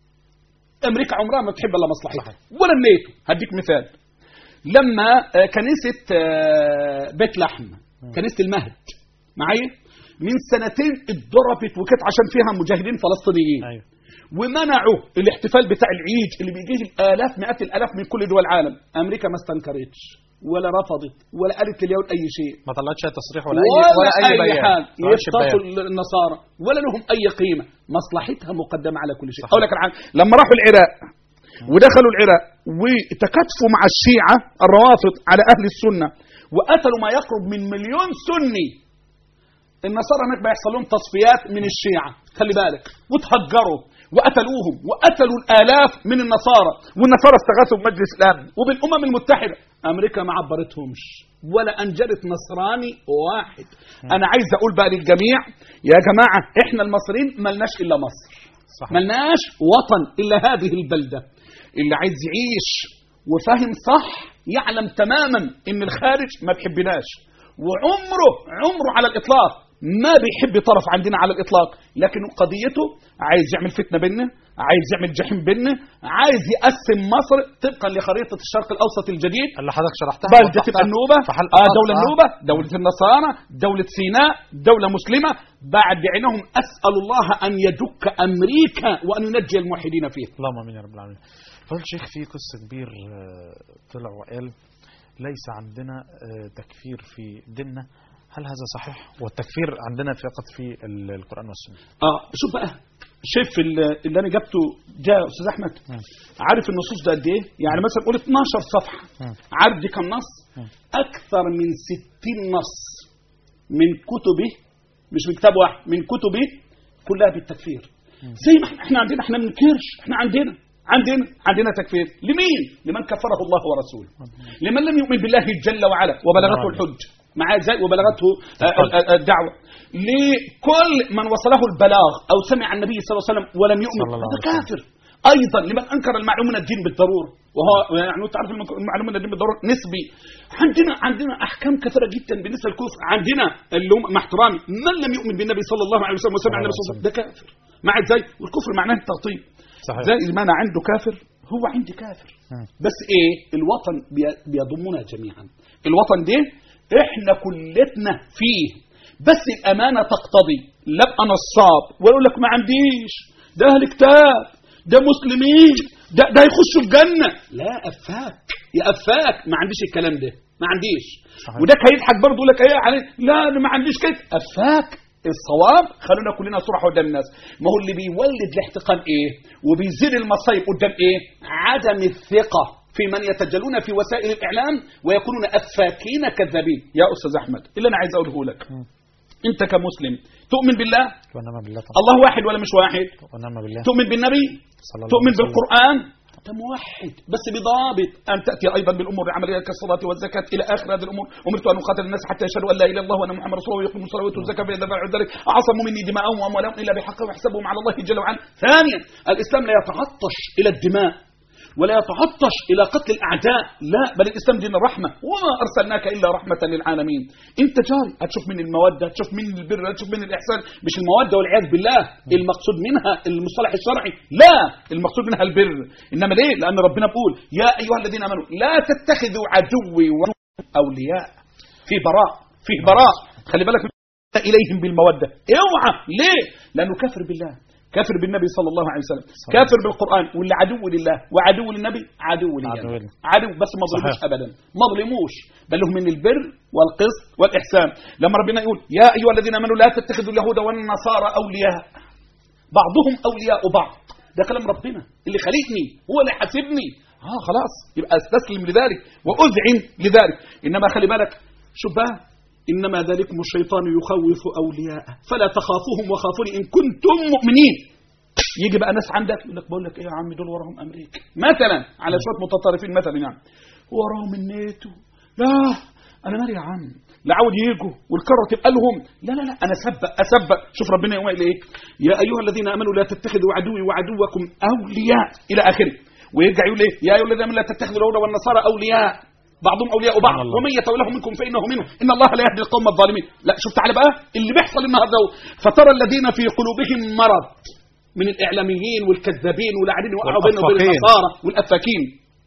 امريكا عمرها ما بتحب الا مصلحتها صحيح. ولا الناتو هديك مثال لما آه، كنيسه آه، بيت لحم كنيسه المهد معايا من سنتين اتضربت وكانت عشان فيها مجاهدين فلسطينيين ايوه ومنعوا الاحتفال بتاع العيد اللي بيجيه الالاف مئات الالاف من كل دول العالم امريكا ما استنكرتش ولا رفضت ولا قالت لليهود اي شيء ما طلعتش أي تصريح ولا اي ولا, ولا اي اي, بيان حال ما طلعش يفتقوا بيان. النصارى ولا لهم اي قيمه مصلحتها مقدمه على كل شيء صحيح. اقول لك العام لما راحوا العراق ودخلوا العراق وتكاتفوا مع الشيعه الروافض على اهل السنه وقتلوا ما يقرب من مليون سني النصارى هناك بيحصل لهم تصفيات من الشيعة خلي بالك وتهجروا وقتلوهم وقتلوا الآلاف من النصارى والنصارى استغاثوا بمجلس الأمن وبالأمم المتحدة أمريكا ما عبرتهمش ولا أنجلت نصراني واحد أنا عايز أقول بقى للجميع يا جماعة إحنا المصريين ملناش إلا مصر صحيح. ملناش وطن إلا هذه البلدة اللي عايز يعيش وفاهم صح يعلم تماما إن الخارج ما بيحبناش وعمره عمره على الإطلاق ما بيحب طرف عندنا على الإطلاق لكن قضيته عايز يعمل فتنة بيننا عايز يعمل جحيم بيننا عايز يقسم مصر طبقا لخريطة الشرق الأوسط الجديد اللي حضرتك شرحتها بلدة وضحتها تبقى النوبة في حلقة آه خاصة. دولة النوبة دولة النصارى دولة سيناء دولة مسلمة بعد عينهم أسأل الله أن يدك أمريكا وأن ينجي الموحدين فيها اللهم امين يا رب العالمين فضل الشيخ في قصه كبير آه، طلع وقال ليس عندنا آه، تكفير في ديننا هل هذا صحيح والتكفير عندنا فقط في ال- القران والسنه اه شوف بقى شايف ال- اللي انا جبته جاء استاذ احمد مم. عارف النصوص ده قد ايه يعني مثلا قول 12 صفحه مم. عارف دي كم نص مم. اكثر من 60 نص من كتبه مش من كتاب واحد من كتبه كلها بالتكفير زي ما احنا احنا عندنا احنا ما بننكرش احنا عندنا عندنا عندنا تكفير لمين لمن كفره الله ورسوله لمن لم يؤمن بالله جل وعلا وبلغته نعم. الحج معايا ازاي وبلغته آه، ال- ال- الدعوه لكل من وصله البلاغ او سمع النبي صلى الله عليه وسلم ولم يؤمن صلى الله هذا عليه وسلم. كافر ايضا لمن انكر المعلوم من الدين بالضروره وهو يعني انت عارف المك- المعلوم من الدين بالضروره نسبي عندنا عندنا احكام كثيره جدا بالنسبه للكفر عندنا اللي هم مع احترامي من لم يؤمن بالنبي صلى الله عليه وسلم وسمع النبي صلى الله عليه وسلم ده كافر مع ازاي والكفر معناه التغطيه صحيح زي ما انا عنده كافر هو عندي كافر مم. بس ايه الوطن بي- بيضمنا جميعا الوطن ده احنا كلتنا فيه بس الامانه تقتضي لا ابقى نصاب واقول لك ما عنديش ده اهل كتاب ده مسلمين ده ده يخشوا الجنه لا افاك يا افاك ما عنديش الكلام ده ما عنديش صحيح. وده هيضحك برضه يقول لك ايه عليه لا انا ما عنديش كده افاك الصواب خلونا كلنا صراحة قدام الناس ما هو اللي بيولد الاحتقان ايه وبيزيد المصايب قدام ايه عدم الثقة في من يتجلون في وسائل الإعلام ويكونون أفاكين كذابين يا أستاذ أحمد اللي أنا عايز أقوله لك مم. أنت كمسلم تؤمن بالله ونعم بالله طبعا الله واحد ولا مش واحد ونعم بالله تؤمن بالنبي صلى الله تؤمن عليه وسلم. بالقرآن أنت موحد بس بضابط أن تأتي أيضا بالأمور العملية كالصلاة والزكاة إلى آخر هذه الأمور أمرت أن أقاتل الناس حتى يشهدوا أن لا إله إلا الله وأن محمد رسول الله ويقيموا الصلاة ويؤتوا الزكاة فإذا فعلوا ذلك أعصموا مني دماءهم وأموالهم إلا بحق وحسابهم على الله جل وعلا ثانيا الإسلام لا يتعطش إلى الدماء ولا يتعطش إلى قتل الأعداء لا بل الإسلام دين الرحمة وما أرسلناك إلا رحمة للعالمين أنت جاري هتشوف من المودة هتشوف من البر هتشوف من الإحسان مش المودة والعياذ بالله المقصود منها المصطلح الشرعي لا المقصود منها البر إنما ليه لأن ربنا بيقول يا أيها الذين آمنوا لا تتخذوا عدوي وعدوكم أولياء في براء فيه براء خلي بالك إليهم بالمودة اوعى ليه لأنه كافر بالله كافر بالنبي صلى الله عليه وسلم صلى كافر بالقرآن واللي عدو لله وعدو للنبي عدو لي عدو يعني. لله. عدو بس ما ظلموش صحيح. أبدا ما ظلموش بل هم من البر والقسط والإحسان لما ربنا يقول يا أيها الذين آمنوا لا تتخذوا اليهود والنصارى أولياء بعضهم أولياء بعض ده كلام ربنا اللي خلقني هو اللي حاسبني اه خلاص يبقى استسلم لذلك وأذعن لذلك إنما خلي بالك شوف بقى إنما ذلكم الشيطان يخوف أولياءه فلا تخافوهم وخافوني إن كنتم مؤمنين يجي بقى ناس عندك يقول لك بقول لك ايه يا عم دول وراهم امريكا مثلا على شويه متطرفين مثلا يعني وراهم الناتو لا انا مالي يا عم لا عاود يجوا والكره تبقى لهم لا لا لا انا اسبق اسبق شوف ربنا يقول ايه يا ايها الذين امنوا لا تتخذوا عدوي وعدوكم اولياء الى اخره ويرجع يقول ايه يا ايها الذين امنوا لا تتخذوا اليهود والنصارى اولياء بعضهم اولياء بعض سبحان الله. ومن يتولهم منكم فانه منهم ان الله لا يهدي القوم الظالمين لا شوف تعالى بقى اللي بيحصل النهارده اهو. فترى الذين في قلوبهم مرض من الاعلاميين والكذابين واللاعبين وقعوا بينهم وبين والأفاكين. النصارى والافاكين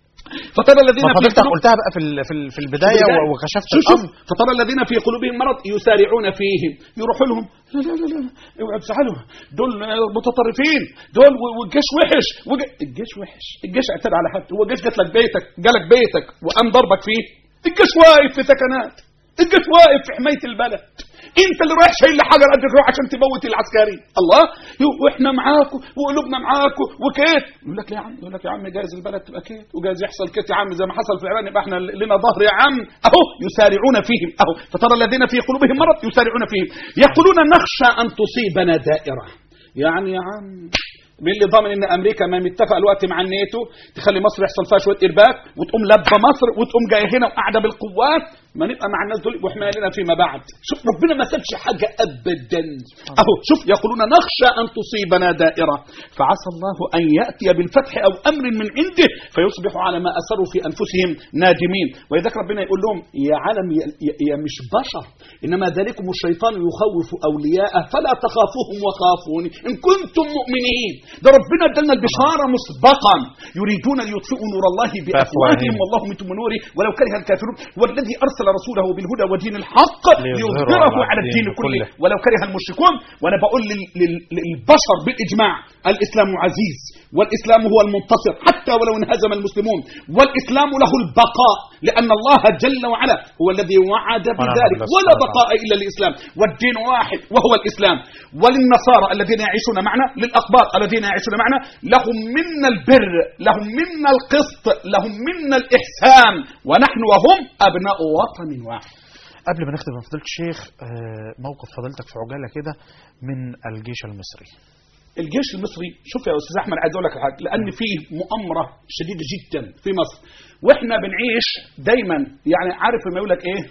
فترى الذين ما في فضلتك قلوب- قلتها بقى في ال- في ال- في البدايه البداية. و- وكشفت شوف شوف الامر فترى الذين في قلوبهم مرض يسارعون فيهم يروحوا لهم لا لا لا لا اوعوا تزعلوا دول متطرفين دول و- والجيش وحش وج- الجيش وحش الجيش اعتدى على حد هو الجيش جات لك بيتك جالك بيتك وقام ضربك فيه الجيش واقف في سكنات الجيش واقف في حمايه البلد انت اللي رايح شايل حجر قد كده عشان تموت العسكري الله يو- واحنا معاكم وقلوبنا معاكم وكيت يقول لك ليه يا عم يقول لك يا عم جايز البلد تبقى كيت وجايز يحصل كيت يا عم زي ما حصل في ايران يبقى احنا لنا ظهر يا عم اهو يسارعون فيهم اهو فترى الذين في قلوبهم مرض يسارعون فيهم يقولون نخشى ان تصيبنا دائره يعني يا عم مين اللي ضامن ان امريكا ما متفق الوقت مع الناتو تخلي مصر يحصل فيها شويه ارباك وتقوم لبه مصر وتقوم جايه هنا وقاعده بالقوات ما نبقى مع الناس دول وحمايه لنا فيما بعد شوف ربنا ما سابش حاجه ابدا اهو شوف يقولون نخشى ان تصيبنا دائره فعسى الله ان ياتي بالفتح او امر من عنده فيصبحوا على ما اسروا في انفسهم نادمين ولذلك ربنا يقول لهم يا عالم يا, يا, يا مش بشر انما ذلكم الشيطان يخوف اولياءه فلا تخافوهم وخافوني ان كنتم مؤمنين ده ربنا ادلنا البشاره مسبقا يريدون ليطفئوا نور الله بافواههم والله متم نوره ولو كره الكافرون والذي ارسل رسوله بالهدى ودين الحق ليظهره ليظهره على على الدين الدين كله كله. ولو كره المشركون وانا بقول لل- لل- للبشر بالاجماع الاسلام عزيز والاسلام هو المنتصر حتى ولو انهزم المسلمون والاسلام له البقاء لان الله جل وعلا هو الذي وعد بذلك بالله ولا سبحانه بقاء الا الاسلام والدين واحد وهو الاسلام وللنصارى الذين يعيشون معنا للاقباط الذين يعيشون معنا لهم منا البر لهم منا القسط لهم منا الاحسان ونحن وهم ابناء وطن واحد قبل ما نختم يا فضيله الشيخ آه، موقف فضيلتك في عجاله كده من الجيش المصري الجيش المصري شوف يا استاذ احمد عايز اقول لك حاجه لان فيه مؤامره شديده جدا في مصر واحنا بنعيش دايما يعني عارف لما يقول لك ايه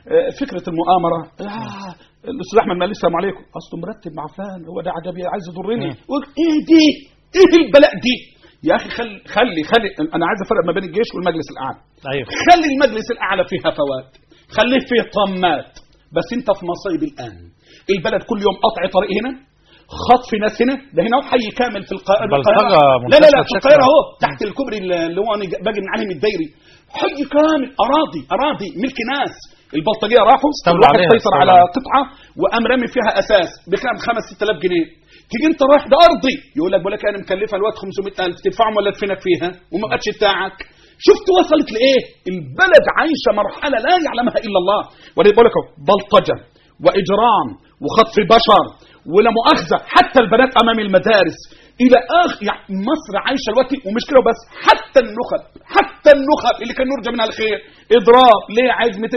آه، فكره المؤامره آه الاستاذ احمد مالك السلام عليكم اصله مرتب مع فلان هو ده عجبي عايز يضرني مم. قلت ايه دي ايه البلاء دي يا اخي خلي خلي خلي انا عايز افرق ما بين الجيش والمجلس الاعلى ايوه خلي المجلس الاعلى فيه هفوات خليه فيه طمات بس انت في مصايب الان البلد كل يوم قطع طريق هنا خطف ناس هنا ده هنا حي كامل في القاهره بلطجة لا لا لا منتشرة في بشكل القاهره عام. اهو تحت الكوبري اللي هو انا باجي من عليهم الدايري حي كامل اراضي اراضي ملك ناس البلطجيه راحوا كل استولوا واحد عليها، سيطر استولوا على عليها. قطعه وقام رامي فيها اساس بكام 5 6000 جنيه تيجي انت رايح ده ارضي يقول لك بقول لك انا مكلفها الوقت 500000 تدفعهم ولا ادفنك فيها وما بقتش بتاعك شفت وصلت لايه البلد عايشه مرحله لا يعلمها الا الله ولذلك بقول لك أهو، بلطجه واجرام وخطف بشر ولا مؤاخذه حتى البنات امام المدارس الى اخر يعني مصر عايشه الوقت ومش كده بس حتى النخب حتى النخب اللي كان نرجى منها الخير اضراب ليه عايز 200%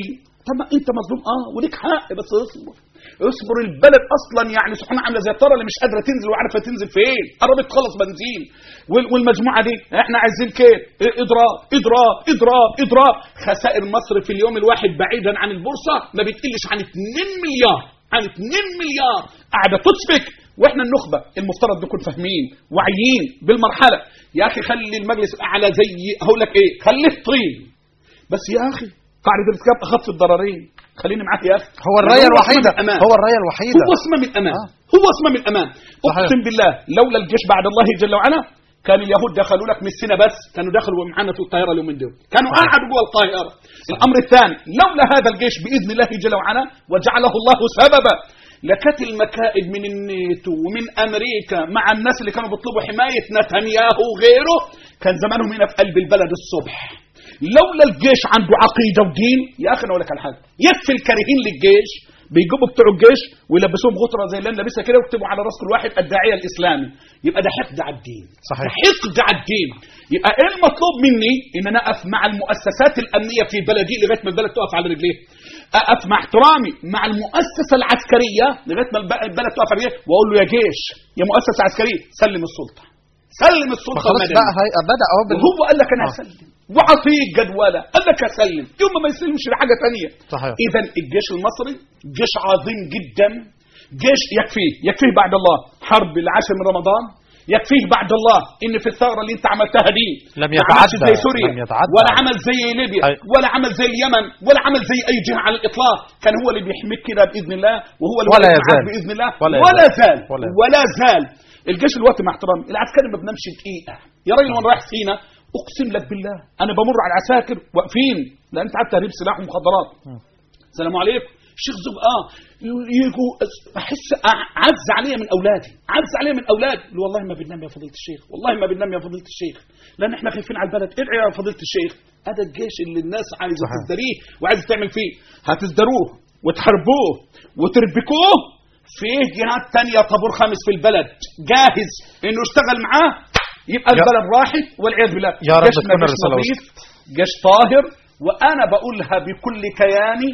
طب ما انت مظلوم اه وليك حق بس اصبر اصبر البلد اصلا يعني سبحان الله عامله زي الطاره اللي مش قادره تنزل وعارفه تنزل فين قربت تخلص بنزين وال- والمجموعه دي احنا عايزين كيف اه، اضراب اضراب اضراب اضراب خسائر مصر في اليوم الواحد بعيدا عن البورصه ما بتقلش عن 2 مليار عن 2 مليار قاعده تسفك واحنا النخبه المفترض نكون فاهمين واعيين بالمرحله يا اخي خلي المجلس الاعلى زي هقول لك ايه خليه طين بس يا اخي قاعده ارتكاب اخف الضررين خليني معاك يا اخي هو الرايه لأن الوحيده اسمه من الأمان. هو الرايه الوحيده هو اسمه من امان آه. هو اسمه من امان صحيح. اقسم بالله لولا الجيش بعد الله جل وعلا كان اليهود دخلوا لك من السنه بس كانوا دخلوا معانا في الطياره اليومين دول كانوا صحيح. قعدوا جوه الطائره الامر الثاني لولا هذا الجيش باذن الله جل وعلا وجعله الله سببا لكانت المكائد من الناتو ومن امريكا مع الناس اللي كانوا بيطلبوا حمايه نتنياهو وغيره كان زمانهم هنا في قلب البلد الصبح لولا الجيش عنده عقيده ودين يا اخي انا اقول لك على حاجه يكفي الكارهين للجيش بيجيبوا بتوع الجيش ويلبسوهم غطره زي اللي انا لابسها كده ويكتبوا على راس كل واحد الداعيه الاسلامي يبقى ده حقد على الدين صحيح. ده حقد على الدين يبقى ايه المطلوب مني ان انا اقف مع المؤسسات الامنيه في بلدي لغايه ما البلد تقف على رجليها اقف مع احترامي مع المؤسسه العسكريه لغايه ما الب- البلد تقف على رجليها واقول له يا جيش يا مؤسسه عسكريه سلم السلطه سلم السلطه خلاص المدنيه بقى هي بدا اهو بال... وهو قال لك انا آه. هسلم وعطيك جدوله قال لك هسلم يوم ما يسلمش لحاجه ثانيه صحيح اذا الجيش المصري جيش عظيم جدا جيش يكفيه يكفيه بعد الله حرب العاشر من رمضان يكفيه بعد الله ان في الثوره اللي انت عملتها دي لم ما عملش يتعدى- زي سوريا لم يتعدى. ولا عمل زي ليبيا أي. ولا عمل زي اليمن ولا عمل زي اي جهه على الاطلاق كان هو اللي بيحميك كده باذن الله وهو اللي ولا واقف معاك يزال. باذن الله ولا ولا يزال. زال ولا يزال. ولا زال الجيش الوقت مع احترامي العسكري ما بنامش دقيقه يا راجل وانا رايح سينا اقسم لك بالله انا بمر على العساكر واقفين لان انت عارف تهريب سلاح ومخدرات السلام عليكم الشيخ زوج اه يجوا احس أع- عز عليا من اولادي عز عليا من اولادي يقول والله ما بننام يا فضيله الشيخ والله ما بننام يا فضيله الشيخ لان احنا خايفين على البلد ادعي يا فضيله الشيخ هذا الجيش اللي الناس عايزه صحيح. تزدريه وعايزه تعمل فيه هتزدروه وتحاربوه وتربكوه فيه جهات تانية طابور خامس في البلد جاهز انه يشتغل معاه يبقى يا- البلد راحت والعياذ بالله يا رب جيشنا تكون جيش الرسالة نظيف جيش طاهر وانا بقولها بكل كياني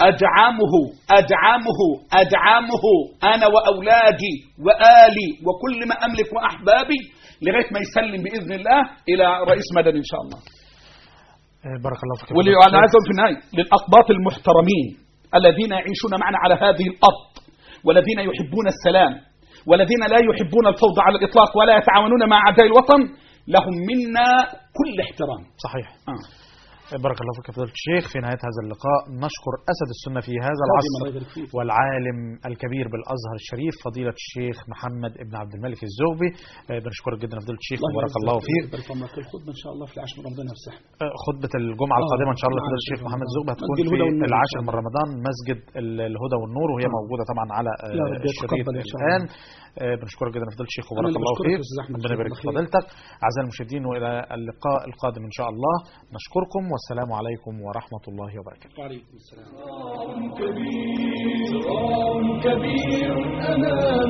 ادعمه ادعمه ادعمه انا واولادي والي وكل ما املك واحبابي لغايه ما يسلم باذن الله الى رئيس مدني ان شاء الله آه، بارك الله فيك واللي انا عايز اقول في النهايه للاقباط المحترمين الذين يعيشون معنا على هذه الارض والذين يحبون السلام والذين لا يحبون الفوضى على الاطلاق ولا يتعاونون مع اعداء الوطن لهم منا كل احترام صحيح آه. بارك الله فيك يا فضيلة الشيخ في نهاية هذا اللقاء نشكر أسد السنة في هذا الله العصر يبارك فيك. والعالم الكبير بالأزهر الشريف فضيلة الشيخ محمد ابن عبد الملك الزوبي آه، بنشكرك جدا يا فضيلة الشيخ وبارك الله فيك بارك الله فيك الخطبه ان شاء الله في العاشر من رمضان نفسها آه، خطبة الجمعة آه، القادمة إن شاء الله مع فضيلة الشيخ الهدى محمد والنور. زوبي هتكون مسجد في الهدى والنور إن العاشر شاء من الله. رمضان مسجد ال- الهدى والنور وهي آه. موجودة طبعا على آه، يا رب الشريف يتقبل إن شاء الله. الآن آه، بنشكرك جدا يا فضيلة الشيخ وبارك اللي الله بشكرك فيك يا أستاذ أحمد، ربنا جزاك يبارك الله في خير. فضيلتك أعزائي المشاهدين وإلى اللقاء القادم إن شاء الله نشكركم والسلام عليكم ورحمة الله وبركاته وعليكم السلام كبير كبير أمام